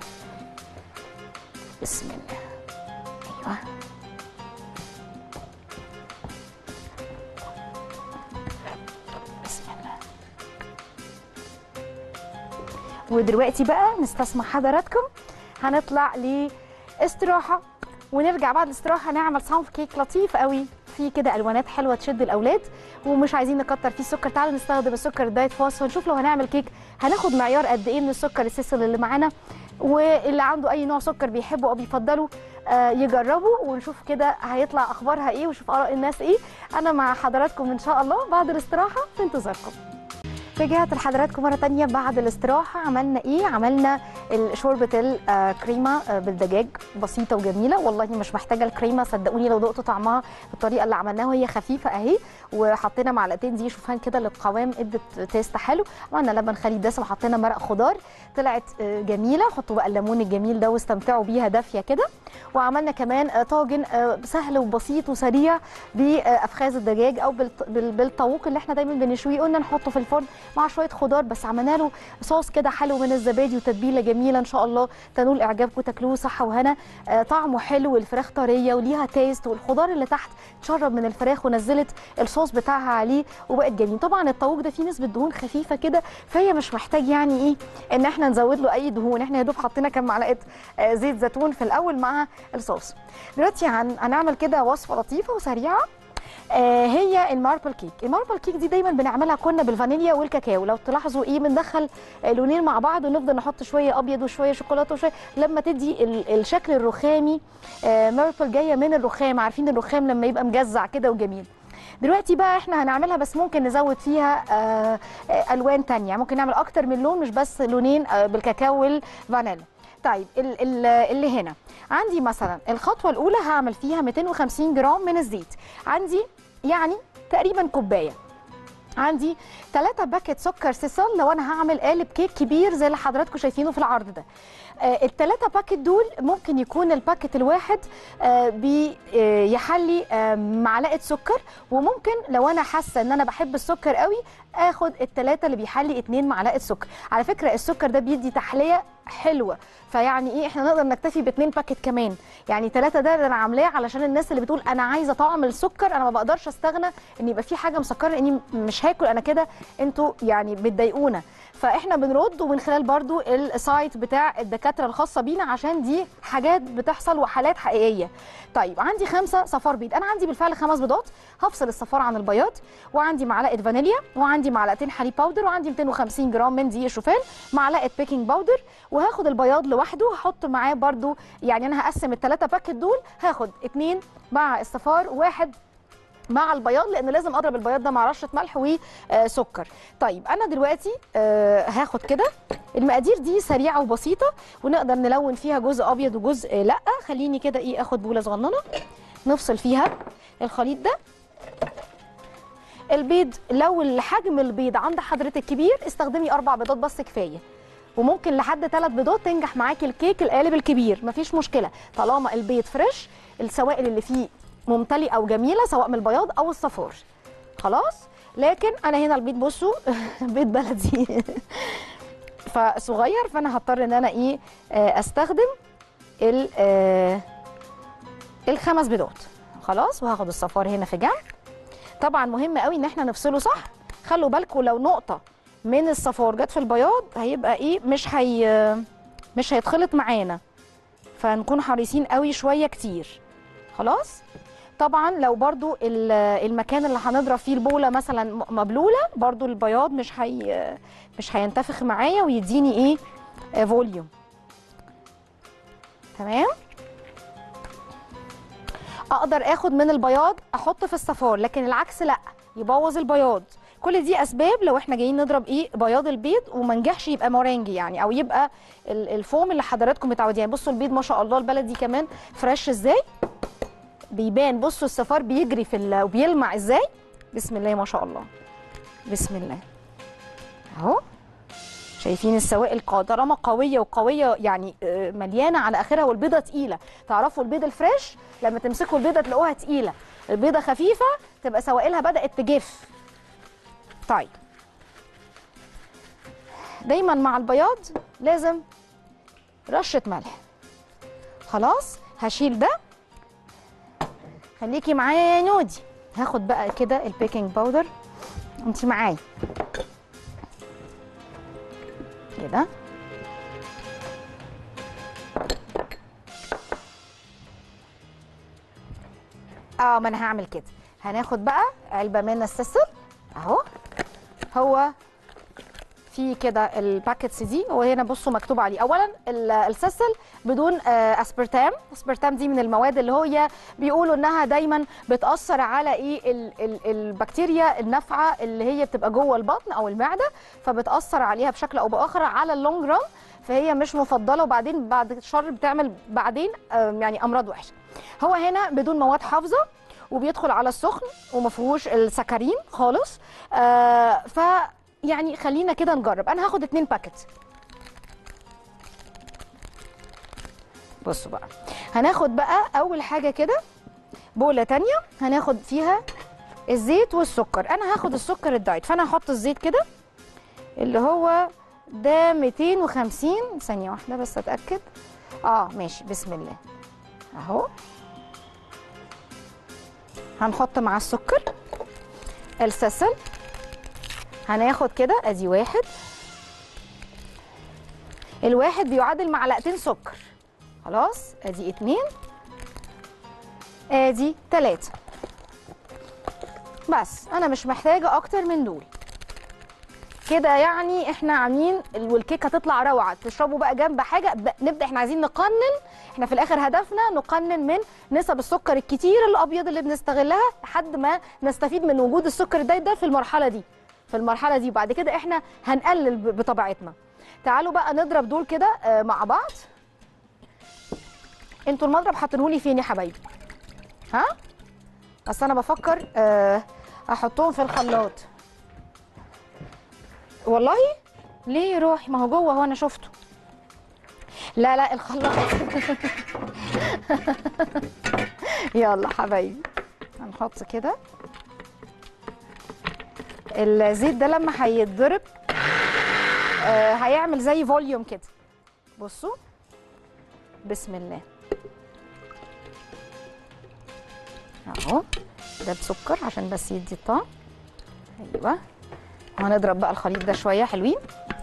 بسم الله ايوه بسم الله ودلوقتي بقى نستسمع حضراتكم هنطلع لاستراحه ونرجع بعد الاستراحه نعمل صنف كيك لطيف قوي فيه كده الوانات حلوه تشد الاولاد ومش عايزين نكتر فيه السكر تعالوا نستخدم السكر الدايت فاست ونشوف لو هنعمل كيك هناخد معيار قد ايه من السكر السيسل اللي معانا واللي عنده اي نوع سكر بيحبه او بيفضله آه، يجربه ونشوف كده هيطلع اخبارها ايه ونشوف اراء الناس ايه انا مع حضراتكم ان شاء الله بعد الاستراحه في انتظاركم رجعت لحضراتكم مرة تانية بعد الاستراحة عملنا ايه؟ عملنا ال- شوربة الكريمة آه، بالدجاج بسيطة وجميلة والله مش محتاجة الكريمة صدقوني لو دقتوا طعمها بالطريقة اللي عملناها وهي خفيفة اهي وحطينا معلقتين دي شوفان كده للقوام ادت تيست حلو عملنا لبن خليل دسم وحطينا مرق خضار طلعت آه، جميلة حطوا بقى الليمون الجميل ده واستمتعوا بيها دافية كده وعملنا كمان آه، طاجن آه، سهل وبسيط وسريع بافخاذ الدجاج او بالط- بال- بالطاووق اللي احنا دايما بنشويه قلنا نحطه في الفرن مع شويه خضار بس عملنا له صوص كده حلو من الزبادي وتتبيله جميله ان شاء الله تنول اعجابكم تاكلوه صحه وهنا آه، طعمه حلو والفراخ طريه وليها تيست والخضار اللي تحت تشرب من الفراخ ونزلت الصوص بتاعها عليه وبقت جميل طبعا الطاووق ده فيه نسبه دهون خفيفه كده فهي مش محتاج يعني ايه ان احنا نزود له اي دهون احنا يا دوب حطينا كام معلقه آه، زيت زيتون في الاول مع الصوص دلوقتي هن- هنعمل كده وصفه لطيفه وسريعه آه، هي الماربل كيك الماربل كيك دي دايما بنعملها كنا بالفانيليا والكاكاو لو تلاحظوا ايه بندخل آه، لونين مع بعض ونفضل نحط شويه ابيض وشويه شوكولاته وشويه لما تدي ال- الشكل الرخامي آه، ماربل جايه من الرخام عارفين الرخام لما يبقى مجزع كده وجميل دلوقتي بقى احنا هنعملها بس ممكن نزود فيها آه، آه، الوان تانية ممكن نعمل اكتر من لون مش بس لونين آه، بالكاكاو والفانيلا طيب ال- ال- اللي هنا عندي مثلا الخطوه الاولى هعمل فيها 250 جرام من الزيت عندي يعني تقريبا كوبايه عندي 3 باكت سكر سيسل لو انا هعمل قالب كيك كبير زي اللي حضراتكم شايفينه في العرض ده آه الثلاثه باكت دول ممكن يكون الباكت الواحد آه بيحلي آه معلقه سكر وممكن لو انا حاسه ان انا بحب السكر قوي اخد الثلاثه اللي بيحلي اتنين معلقه سكر على فكره السكر ده بيدي تحليه حلوه فيعني ايه احنا نقدر نكتفي باتنين باكت كمان يعني ثلاثه ده اللي انا عاملاه علشان الناس اللي بتقول انا عايزه طعم السكر انا ما بقدرش استغنى ان يبقى في حاجه مسكره لاني مش هاكل انا كده انتوا يعني بتضايقونا فاحنا بنرد ومن خلال برضو السايت بتاع الدكاتره الخاصه بينا عشان دي حاجات بتحصل وحالات حقيقيه طيب عندي خمسه صفار بيض انا عندي بالفعل خمس بيضات هفصل الصفار عن البياض وعندي معلقه فانيليا وعندي معلقتين حليب باودر وعندي 250 جرام من دقيق شوفان معلقه بيكنج باودر وهاخد البياض لوحده وهحط معاه برضو يعني انا هقسم الثلاثه باكت دول هاخد اتنين مع الصفار واحد مع البياض لان لازم اضرب البياض ده مع رشه ملح وسكر طيب انا دلوقتي آه، هاخد كده المقادير دي سريعه وبسيطه ونقدر نلون فيها جزء ابيض وجزء لا خليني كده ايه اخد بوله صغننه نفصل فيها الخليط ده البيض لو الحجم البيض عند حضرتك كبير استخدمي اربع بيضات بس كفايه وممكن لحد ثلاث بيضات تنجح معاكي الكيك القالب الكبير مفيش مشكله طالما البيض فريش السوائل اللي فيه ممتلئه وجميله سواء من البياض او الصفار خلاص لكن انا هنا البيض بصوا بيض بلدي فصغير فانا هضطر ان انا ايه آه، استخدم ال آه، الخمس بيضات خلاص وهاخد الصفار هنا في جنب طبعا مهم قوي ان احنا نفصله صح خلوا بالكم لو نقطه من الصفار جت في البياض هيبقى ايه مش هي مش هيتخلط معانا فنكون حريصين قوي شويه كتير خلاص طبعا لو برضو ال- المكان اللي هنضرب فيه البوله مثلا م- مبلوله برضو البياض مش هي مش هينتفخ معايا ويديني ايه آه، فوليوم تمام اقدر اخد من البياض احط في الصفار لكن العكس لا يبوظ البياض كل دي اسباب لو احنا جايين نضرب ايه بياض البيض وما نجحش يبقى مورانجي يعني او يبقى ال- الفوم اللي حضراتكم متعودين يعني بصوا البيض ما شاء الله البلدي كمان فريش ازاي بيبان بصوا الصفار بيجري في ال- وبيلمع ازاي بسم الله ما شاء الله بسم الله اهو شايفين السوائل قا- طالما قويه وقويه يعني آه، مليانه على اخرها والبيضه تقيله تعرفوا البيض الفريش لما تمسكوا البيضه تلاقوها تقيله البيضه خفيفه تبقى سوائلها بدات تجف طيب دايما مع البياض لازم رشه ملح خلاص هشيل ده خليكي معايا يا نودي هاخد بقى كده البيكنج باودر انت معايا كده اه ما انا هعمل كده هناخد بقى علبه من السيسل اهو هو في كده الباكتس دي وهنا بصوا مكتوب عليه اولا ال- السيسل بدون آه، اسبرتام اسبرتام دي من المواد اللي هي بيقولوا انها دايما بتاثر على ايه ال ال البكتيريا النافعه اللي هي بتبقى جوه البطن او المعده فبتاثر عليها بشكل او باخر على اللونج ران فهي مش مفضله وبعدين بعد الشر بتعمل بعدين آه، يعني امراض وحشه هو هنا بدون مواد حافظه وبيدخل على السخن وما فيهوش السكرين خالص آه ف يعني خلينا كده نجرب انا هاخد اتنين باكت بصوا بقى هناخد بقى اول حاجه كده بوله تانية هناخد فيها الزيت والسكر انا هاخد السكر الدايت فانا هحط الزيت كده اللي هو ده 250 ثانيه واحده بس اتاكد اه ماشي بسم الله اهو هنحط مع السكر السسل هناخد كده ادي واحد الواحد بيعادل معلقتين سكر خلاص ادي اتنين ادي تلاتة بس انا مش محتاجة اكتر من دول كده يعني احنا عاملين ال- والكيكه تطلع روعه تشربوا بقى جنب حاجه ب- نبدا احنا عايزين نقنن احنا في الاخر هدفنا نقنن من نسب السكر الكتير الابيض اللي بنستغلها لحد ما نستفيد من وجود السكر الدايت ده في المرحله دي في المرحله دي وبعد كده احنا هنقلل ب- بطبيعتنا تعالوا بقى نضرب دول كده آه، مع بعض انتوا المضرب حاطينهولي فين يا حبايبي ها بس انا بفكر آه احطهم في الخلاط والله ليه روحي ما هو جوه هو انا شفته لا لا الخلاط يلا حبايبي هنحط كده الزيت ده لما هيتضرب آه هيعمل زي فوليوم كده بصوا بسم الله اهو ده بسكر عشان بس يدي الطعم ايوه وهنضرب بقى الخليط ده شويه حلوين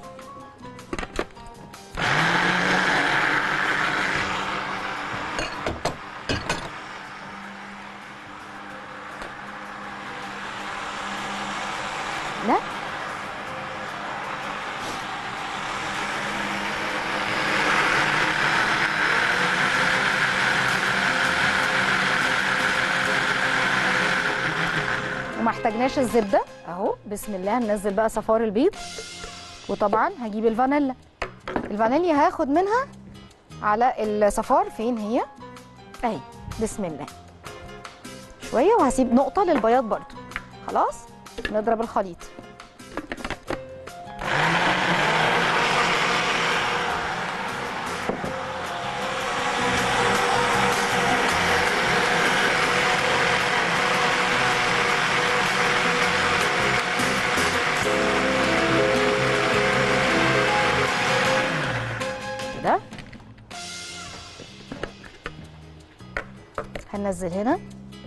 لا وما احتاجناش الزبده اهو بسم الله هننزل بقى صفار البيض وطبعا هجيب الفانيلا الفانيليا هاخد منها على الصفار فين هي اهي بسم الله شويه وهسيب نقطه للبياض برضو خلاص نضرب الخليط كده هننزل هنا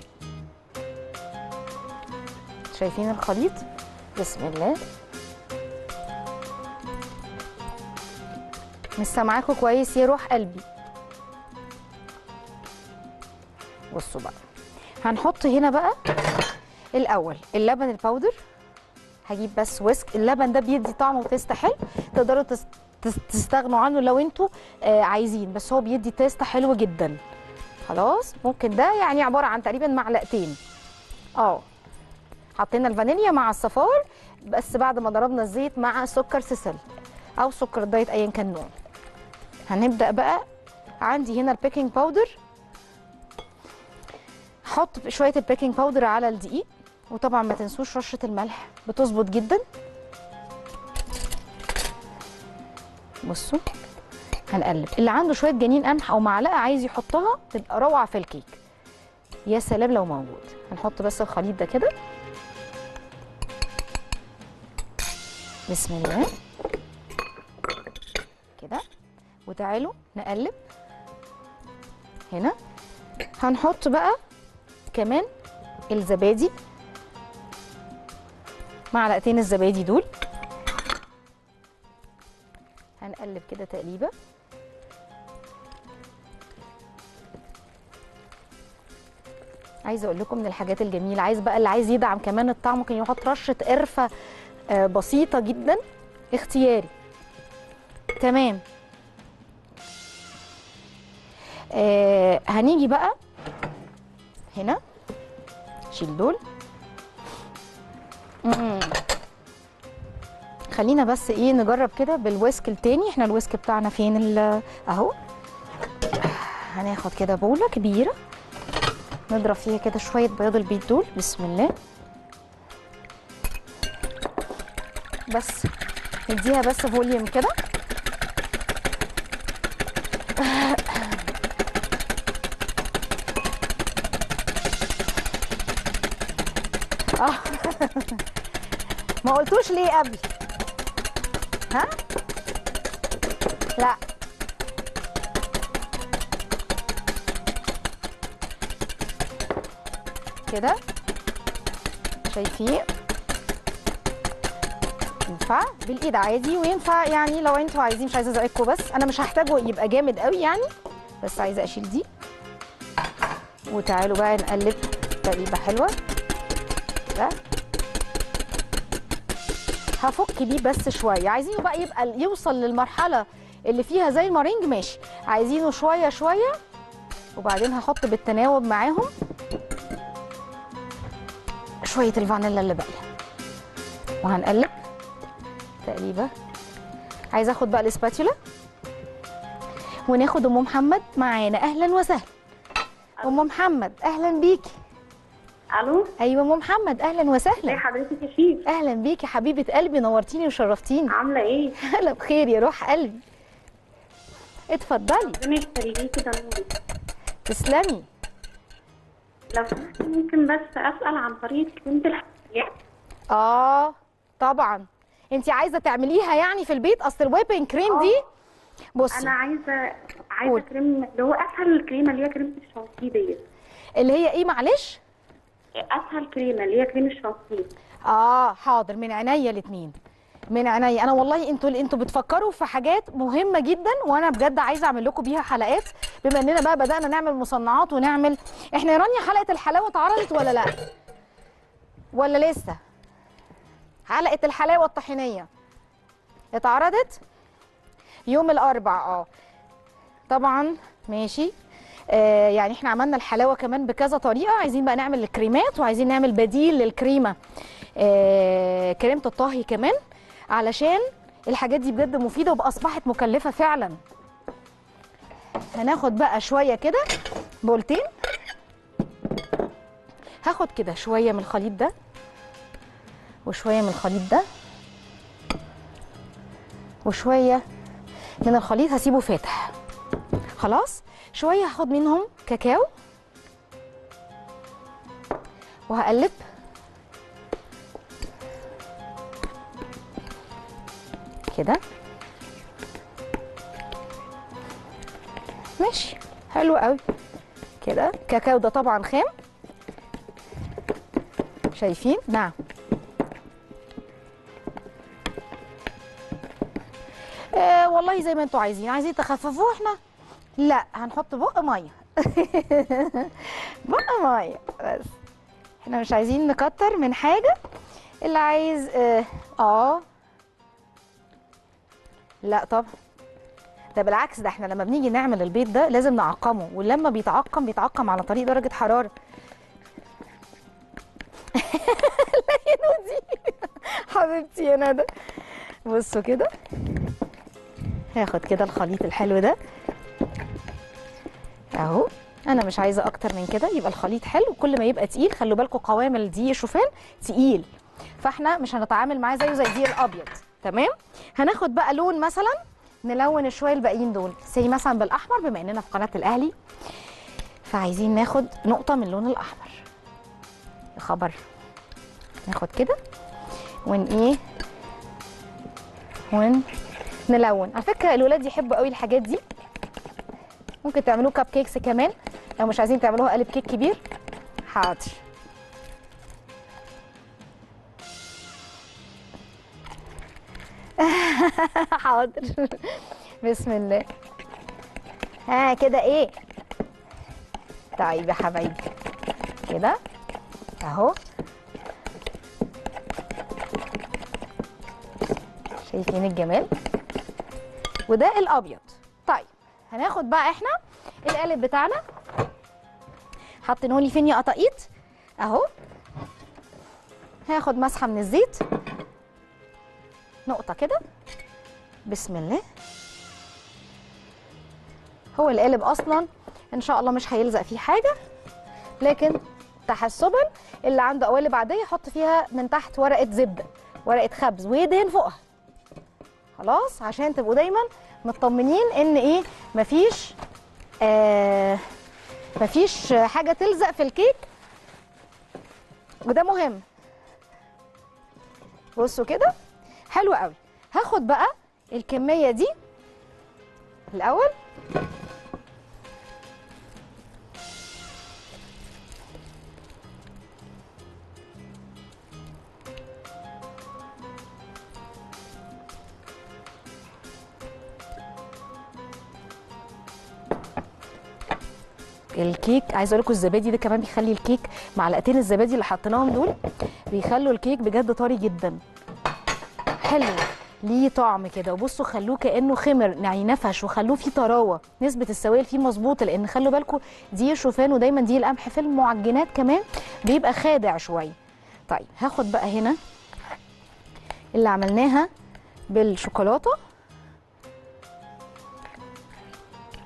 شايفين الخليط بسم الله مش سامعاكوا كويس يا روح قلبي بصوا بقى هنحط هنا بقى الاول اللبن الباودر هجيب بس ويسك اللبن ده بيدي طعم وتيست حلو تقدروا تس- تس- تستغنوا عنه لو انتوا آه عايزين بس هو بيدي تيست حلو جدا خلاص ممكن ده يعني عباره عن تقريبا معلقتين اه حطينا الفانيليا مع الصفار بس بعد ما ضربنا الزيت مع سكر سيسل او سكر الدايت ايا كان نوعه هنبدا بقى عندي هنا البيكنج باودر حط شويه البيكنج باودر على الدقيق وطبعا ما تنسوش رشه الملح بتظبط جدا بصوا هنقلب اللي عنده شويه جنين قمح او معلقه عايز يحطها تبقى روعه في الكيك يا سلام لو موجود هنحط بس الخليط ده كده بسم الله كده وتعالوا نقلب هنا هنحط بقى كمان الزبادي معلقتين الزبادي دول هنقلب كده تقليبه عايزه اقول لكم من الحاجات الجميله عايز بقى اللي عايز يدعم كمان الطعم ممكن يحط رشه قرفه آه، بسيطه جدا اختياري تمام آه هنيجي بقى هنا شيل دول مم. خلينا بس ايه نجرب كده بالويسك التاني احنا الويسك بتاعنا فين ال- اهو هناخد كده بوله كبيره نضرب فيها كده شويه بياض البيض دول بسم الله بس نديها بس فوليوم كده اه ما قلتوش ليه قبل ها لا كده شايفين ينفع بالايد عادي وينفع يعني لو انتوا عايزين مش عايزه ازعجكم بس انا مش هحتاجه يبقى جامد قوي يعني بس عايزه اشيل دي وتعالوا بقى نقلب تقليبه حلوه ده هفك بيه بس شويه عايزينه بقى يبقى يوصل للمرحله اللي فيها زي المارينج ماشي عايزينه شويه شويه وبعدين هحط بالتناوب معاهم شويه الفانيلا اللي باقيه وهنقلب تقريبا عايزه اخد بقى الاسباتيولا وناخد ام محمد معانا اهلا وسهلا ام محمد اهلا بيكي الو ايوه ام محمد اهلا ازي وسهلا حضرتك يا شيف اهلا بيكي حبيبه قلبي نورتيني وشرفتيني عامله ايه اهلا بخير يا روح قلبي اتفضلي ربنا يخليكي ده نوري تسلمي لو سمحتي ممكن بس اسال عن طريقه كريمه الحلويات اه طبعا انت عايزه تعمليها يعني في البيت اصل الويبنج كريم دي بصي انا عايزه عايزه قول. كريم اللي هو اسهل الكريمه اللي هي كريمه الشانتيه ديت اللي هي ايه معلش اسهل كريمه اللي هي كريم الشانتيه اه حاضر من عينيا الاثنين من عينيا انا والله انتوا انتوا بتفكروا في حاجات مهمه جدا وانا بجد عايزه اعمل لكم بيها حلقات بما اننا بقى بدانا نعمل مصنعات ونعمل احنا يا رانيا حلقه الحلاوه اتعرضت ولا لا ولا لسه حلقه الحلاوه الطحينيه اتعرضت يوم الاربع اه طبعا ماشي آه يعني احنا عملنا الحلاوه كمان بكذا طريقه عايزين بقى نعمل الكريمات وعايزين نعمل بديل للكريمه آه كريمه الطهي كمان علشان الحاجات دي بجد مفيده واصبحت مكلفه فعلا هناخد بقى شويه كده بولتين هاخد كده شويه من الخليط ده وشويه من الخليط ده وشويه من الخليط هسيبه فاتح خلاص شويه هاخد منهم كاكاو وهقلب كده ماشي حلو قوي كده كاكاو ده طبعا خام شايفين نعم آه والله زي ما انتوا عايزين عايزين تخففوه احنا لا هنحط بق ميه بق ميه بس احنا مش عايزين نكتر من حاجه اللي عايز اه, آه. لا طبعا ده بالعكس ده احنا لما بنيجي نعمل البيض ده لازم نعقمه ولما بيتعقم بيتعقم على طريق درجه حراره لا يا نودي حبيبتي يا ندى بصوا كده هاخد كده الخليط الحلو ده اهو انا مش عايزه اكتر من كده يبقى الخليط حلو كل ما يبقى تقيل خلوا بالكم قوام الدقيق الشوفان تقيل فاحنا مش هنتعامل معاه زيه زي الدقيق الابيض تمام هناخد بقى لون مثلا نلون شويه الباقيين دول زي مثلا بالاحمر بما اننا في قناه الاهلي فعايزين ناخد نقطه من اللون الاحمر يا خبر ناخد كده ون ايه ون نلون على فكره الولاد يحبوا قوي الحاجات دي ممكن تعملوه كاب كيكس كمان لو مش عايزين تعملوها قالب كيك كبير حاضر حاضر بسم الله ها كده ايه طيب يا حبايبي كده اهو شايفين الجمال وده الابيض طيب هناخد بقى احنا القالب بتاعنا حاطينه لي فين يا قطاقيط اهو هاخد مسحه من الزيت نقطه كده بسم الله هو القالب اصلا ان شاء الله مش هيلزق فيه حاجه لكن تحسبا اللي عنده قوالب عاديه يحط فيها من تحت ورقه زبده ورقه خبز ويدهن فوقها خلاص عشان تبقوا دايما مطمنين ان ايه مفيش آه مفيش حاجه تلزق في الكيك وده مهم بصوا كده حلو قوي هاخد بقى الكميه دي الاول الكيك عايزه اقول لكم الزبادي ده كمان بيخلي الكيك معلقتين الزبادي اللي حطيناهم دول بيخلوا الكيك بجد طري جدا حلو ليه طعم كده وبصوا خلوه كانه خمر يعني نفش وخلوه فيه طراوه نسبه السوائل فيه مظبوطه لان خلوا بالكم دي الشوفان ودايما دي القمح في المعجنات كمان بيبقى خادع شويه طيب هاخد بقى هنا اللي عملناها بالشوكولاته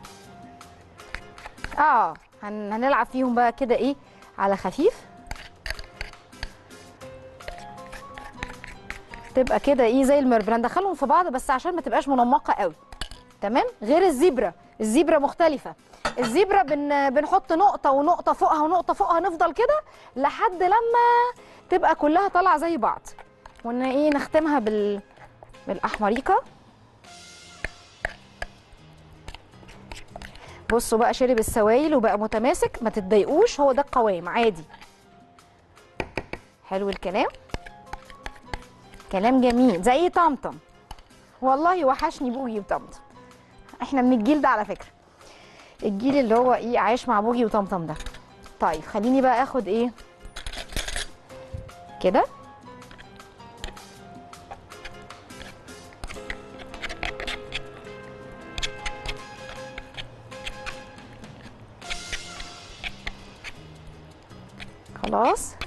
اه هن... هنلعب فيهم بقى كده ايه على خفيف تبقى كده ايه زي المربرة ندخلهم في بعض بس عشان ما تبقاش منمقه قوي تمام غير الزبره الزبره مختلفه الزبره بن... بنحط نقطه ونقطه فوقها ونقطه فوقها نفضل كده لحد لما تبقى كلها طالعه زي بعض ون ايه نختمها بال بالاحمريكه بصوا بقى شرب السوائل وبقى متماسك ما تتضايقوش هو ده القوام عادي حلو الكلام كلام جميل زي طمطم والله وحشني بوجي وطمطم احنا من الجيل ده على فكره الجيل اللي هو ايه عايش مع بوجي وطمطم ده طيب خليني بقى اخد ايه كده خلاص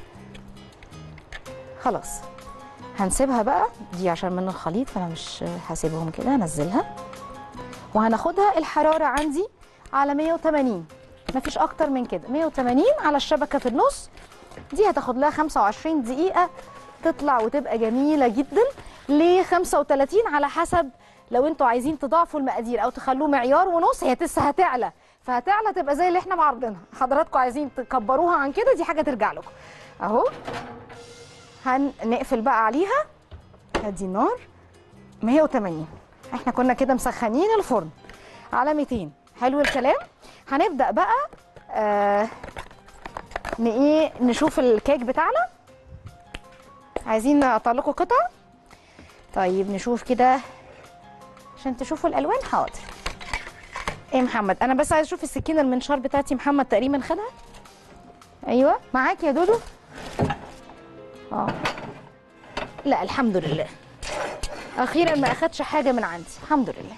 خلاص هنسيبها بقى دي عشان من الخليط فانا مش هسيبهم كده هنزلها وهناخدها الحراره عندي على 180 مفيش اكتر من كده 180 على الشبكه في النص دي هتاخد لها 25 دقيقه تطلع وتبقى جميله جدا ل 35 على حسب لو انتوا عايزين تضاعفوا المقادير او تخلوه معيار ونص هي لسه هتعلى فهتعلى تبقى زي اللي احنا معرضينها حضراتكم عايزين تكبروها عن كده دي حاجه ترجع لكم اهو هنقفل بقى عليها ادي النار 180 احنا كنا كده مسخنين الفرن على 200 حلو الكلام هنبدا بقى آه ن- ايه نشوف الكيك بتاعنا عايزين نقطع لكم قطع طيب نشوف كده عشان تشوفوا الالوان حاضر ايه محمد انا بس عايز اشوف السكينه المنشار بتاعتي محمد تقريبا خدها ايوه معاك يا دودو اه لا الحمد لله اخيرا ما اخدش حاجه من عندي الحمد لله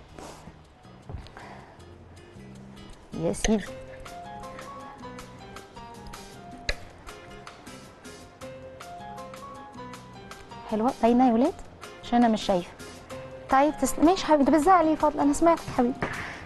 يا سيدي حلوه باينه يا ولاد عشان انا مش شايفه طيب تسلم ماشي حبيبي انت بتزعل ليه فضل انا سمعتك حبيبي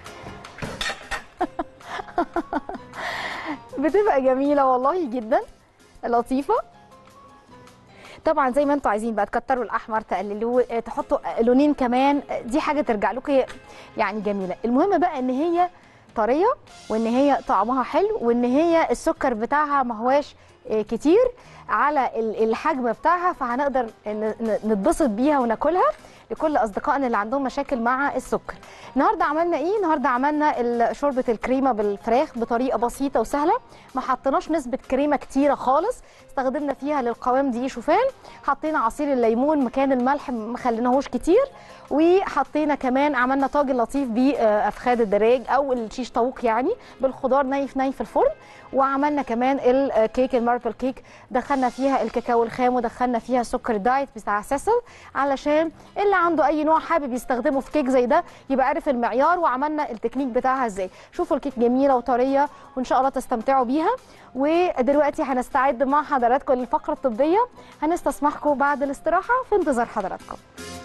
بتبقى جميله والله جدا لطيفه طبعا زي ما انتوا عايزين بقى تكتروا الاحمر تقللوه اه، تحطوا لونين كمان اه، دي حاجه ترجع لكم هي يعني جميله المهم بقى ان هي طريه وان هي طعمها حلو وان هي السكر بتاعها ما هواش اه، كتير على ال- الحجم بتاعها فهنقدر ن- ن- نتبسط بيها وناكلها لكل اصدقائنا اللي عندهم مشاكل مع السكر النهارده عملنا ايه النهارده عملنا ال- شوربه الكريمه بالفراخ بطريقه بسيطه وسهله ما حطيناش نسبه كريمه كتيره خالص استخدمنا فيها للقوام دي شوفان حطينا عصير الليمون مكان الملح ما خليناهوش كتير وحطينا كمان عملنا طاجن لطيف بافخاد الدراج او الشيش طاووق يعني بالخضار ني في ني في الفرن وعملنا كمان الكيك الماربل كيك دخلنا فيها الكاكاو الخام ودخلنا فيها سكر دايت بتاع سيسل علشان اللي عنده اي نوع حابب يستخدمه في كيك زي ده يبقى عارف المعيار وعملنا التكنيك بتاعها ازاي شوفوا الكيك جميله وطريه وان شاء الله تستمتعوا بيها ودلوقتي هنستعد مع حضراتكم للفقره الطبيه هنستسمحكم بعد الاستراحه في انتظار حضراتكم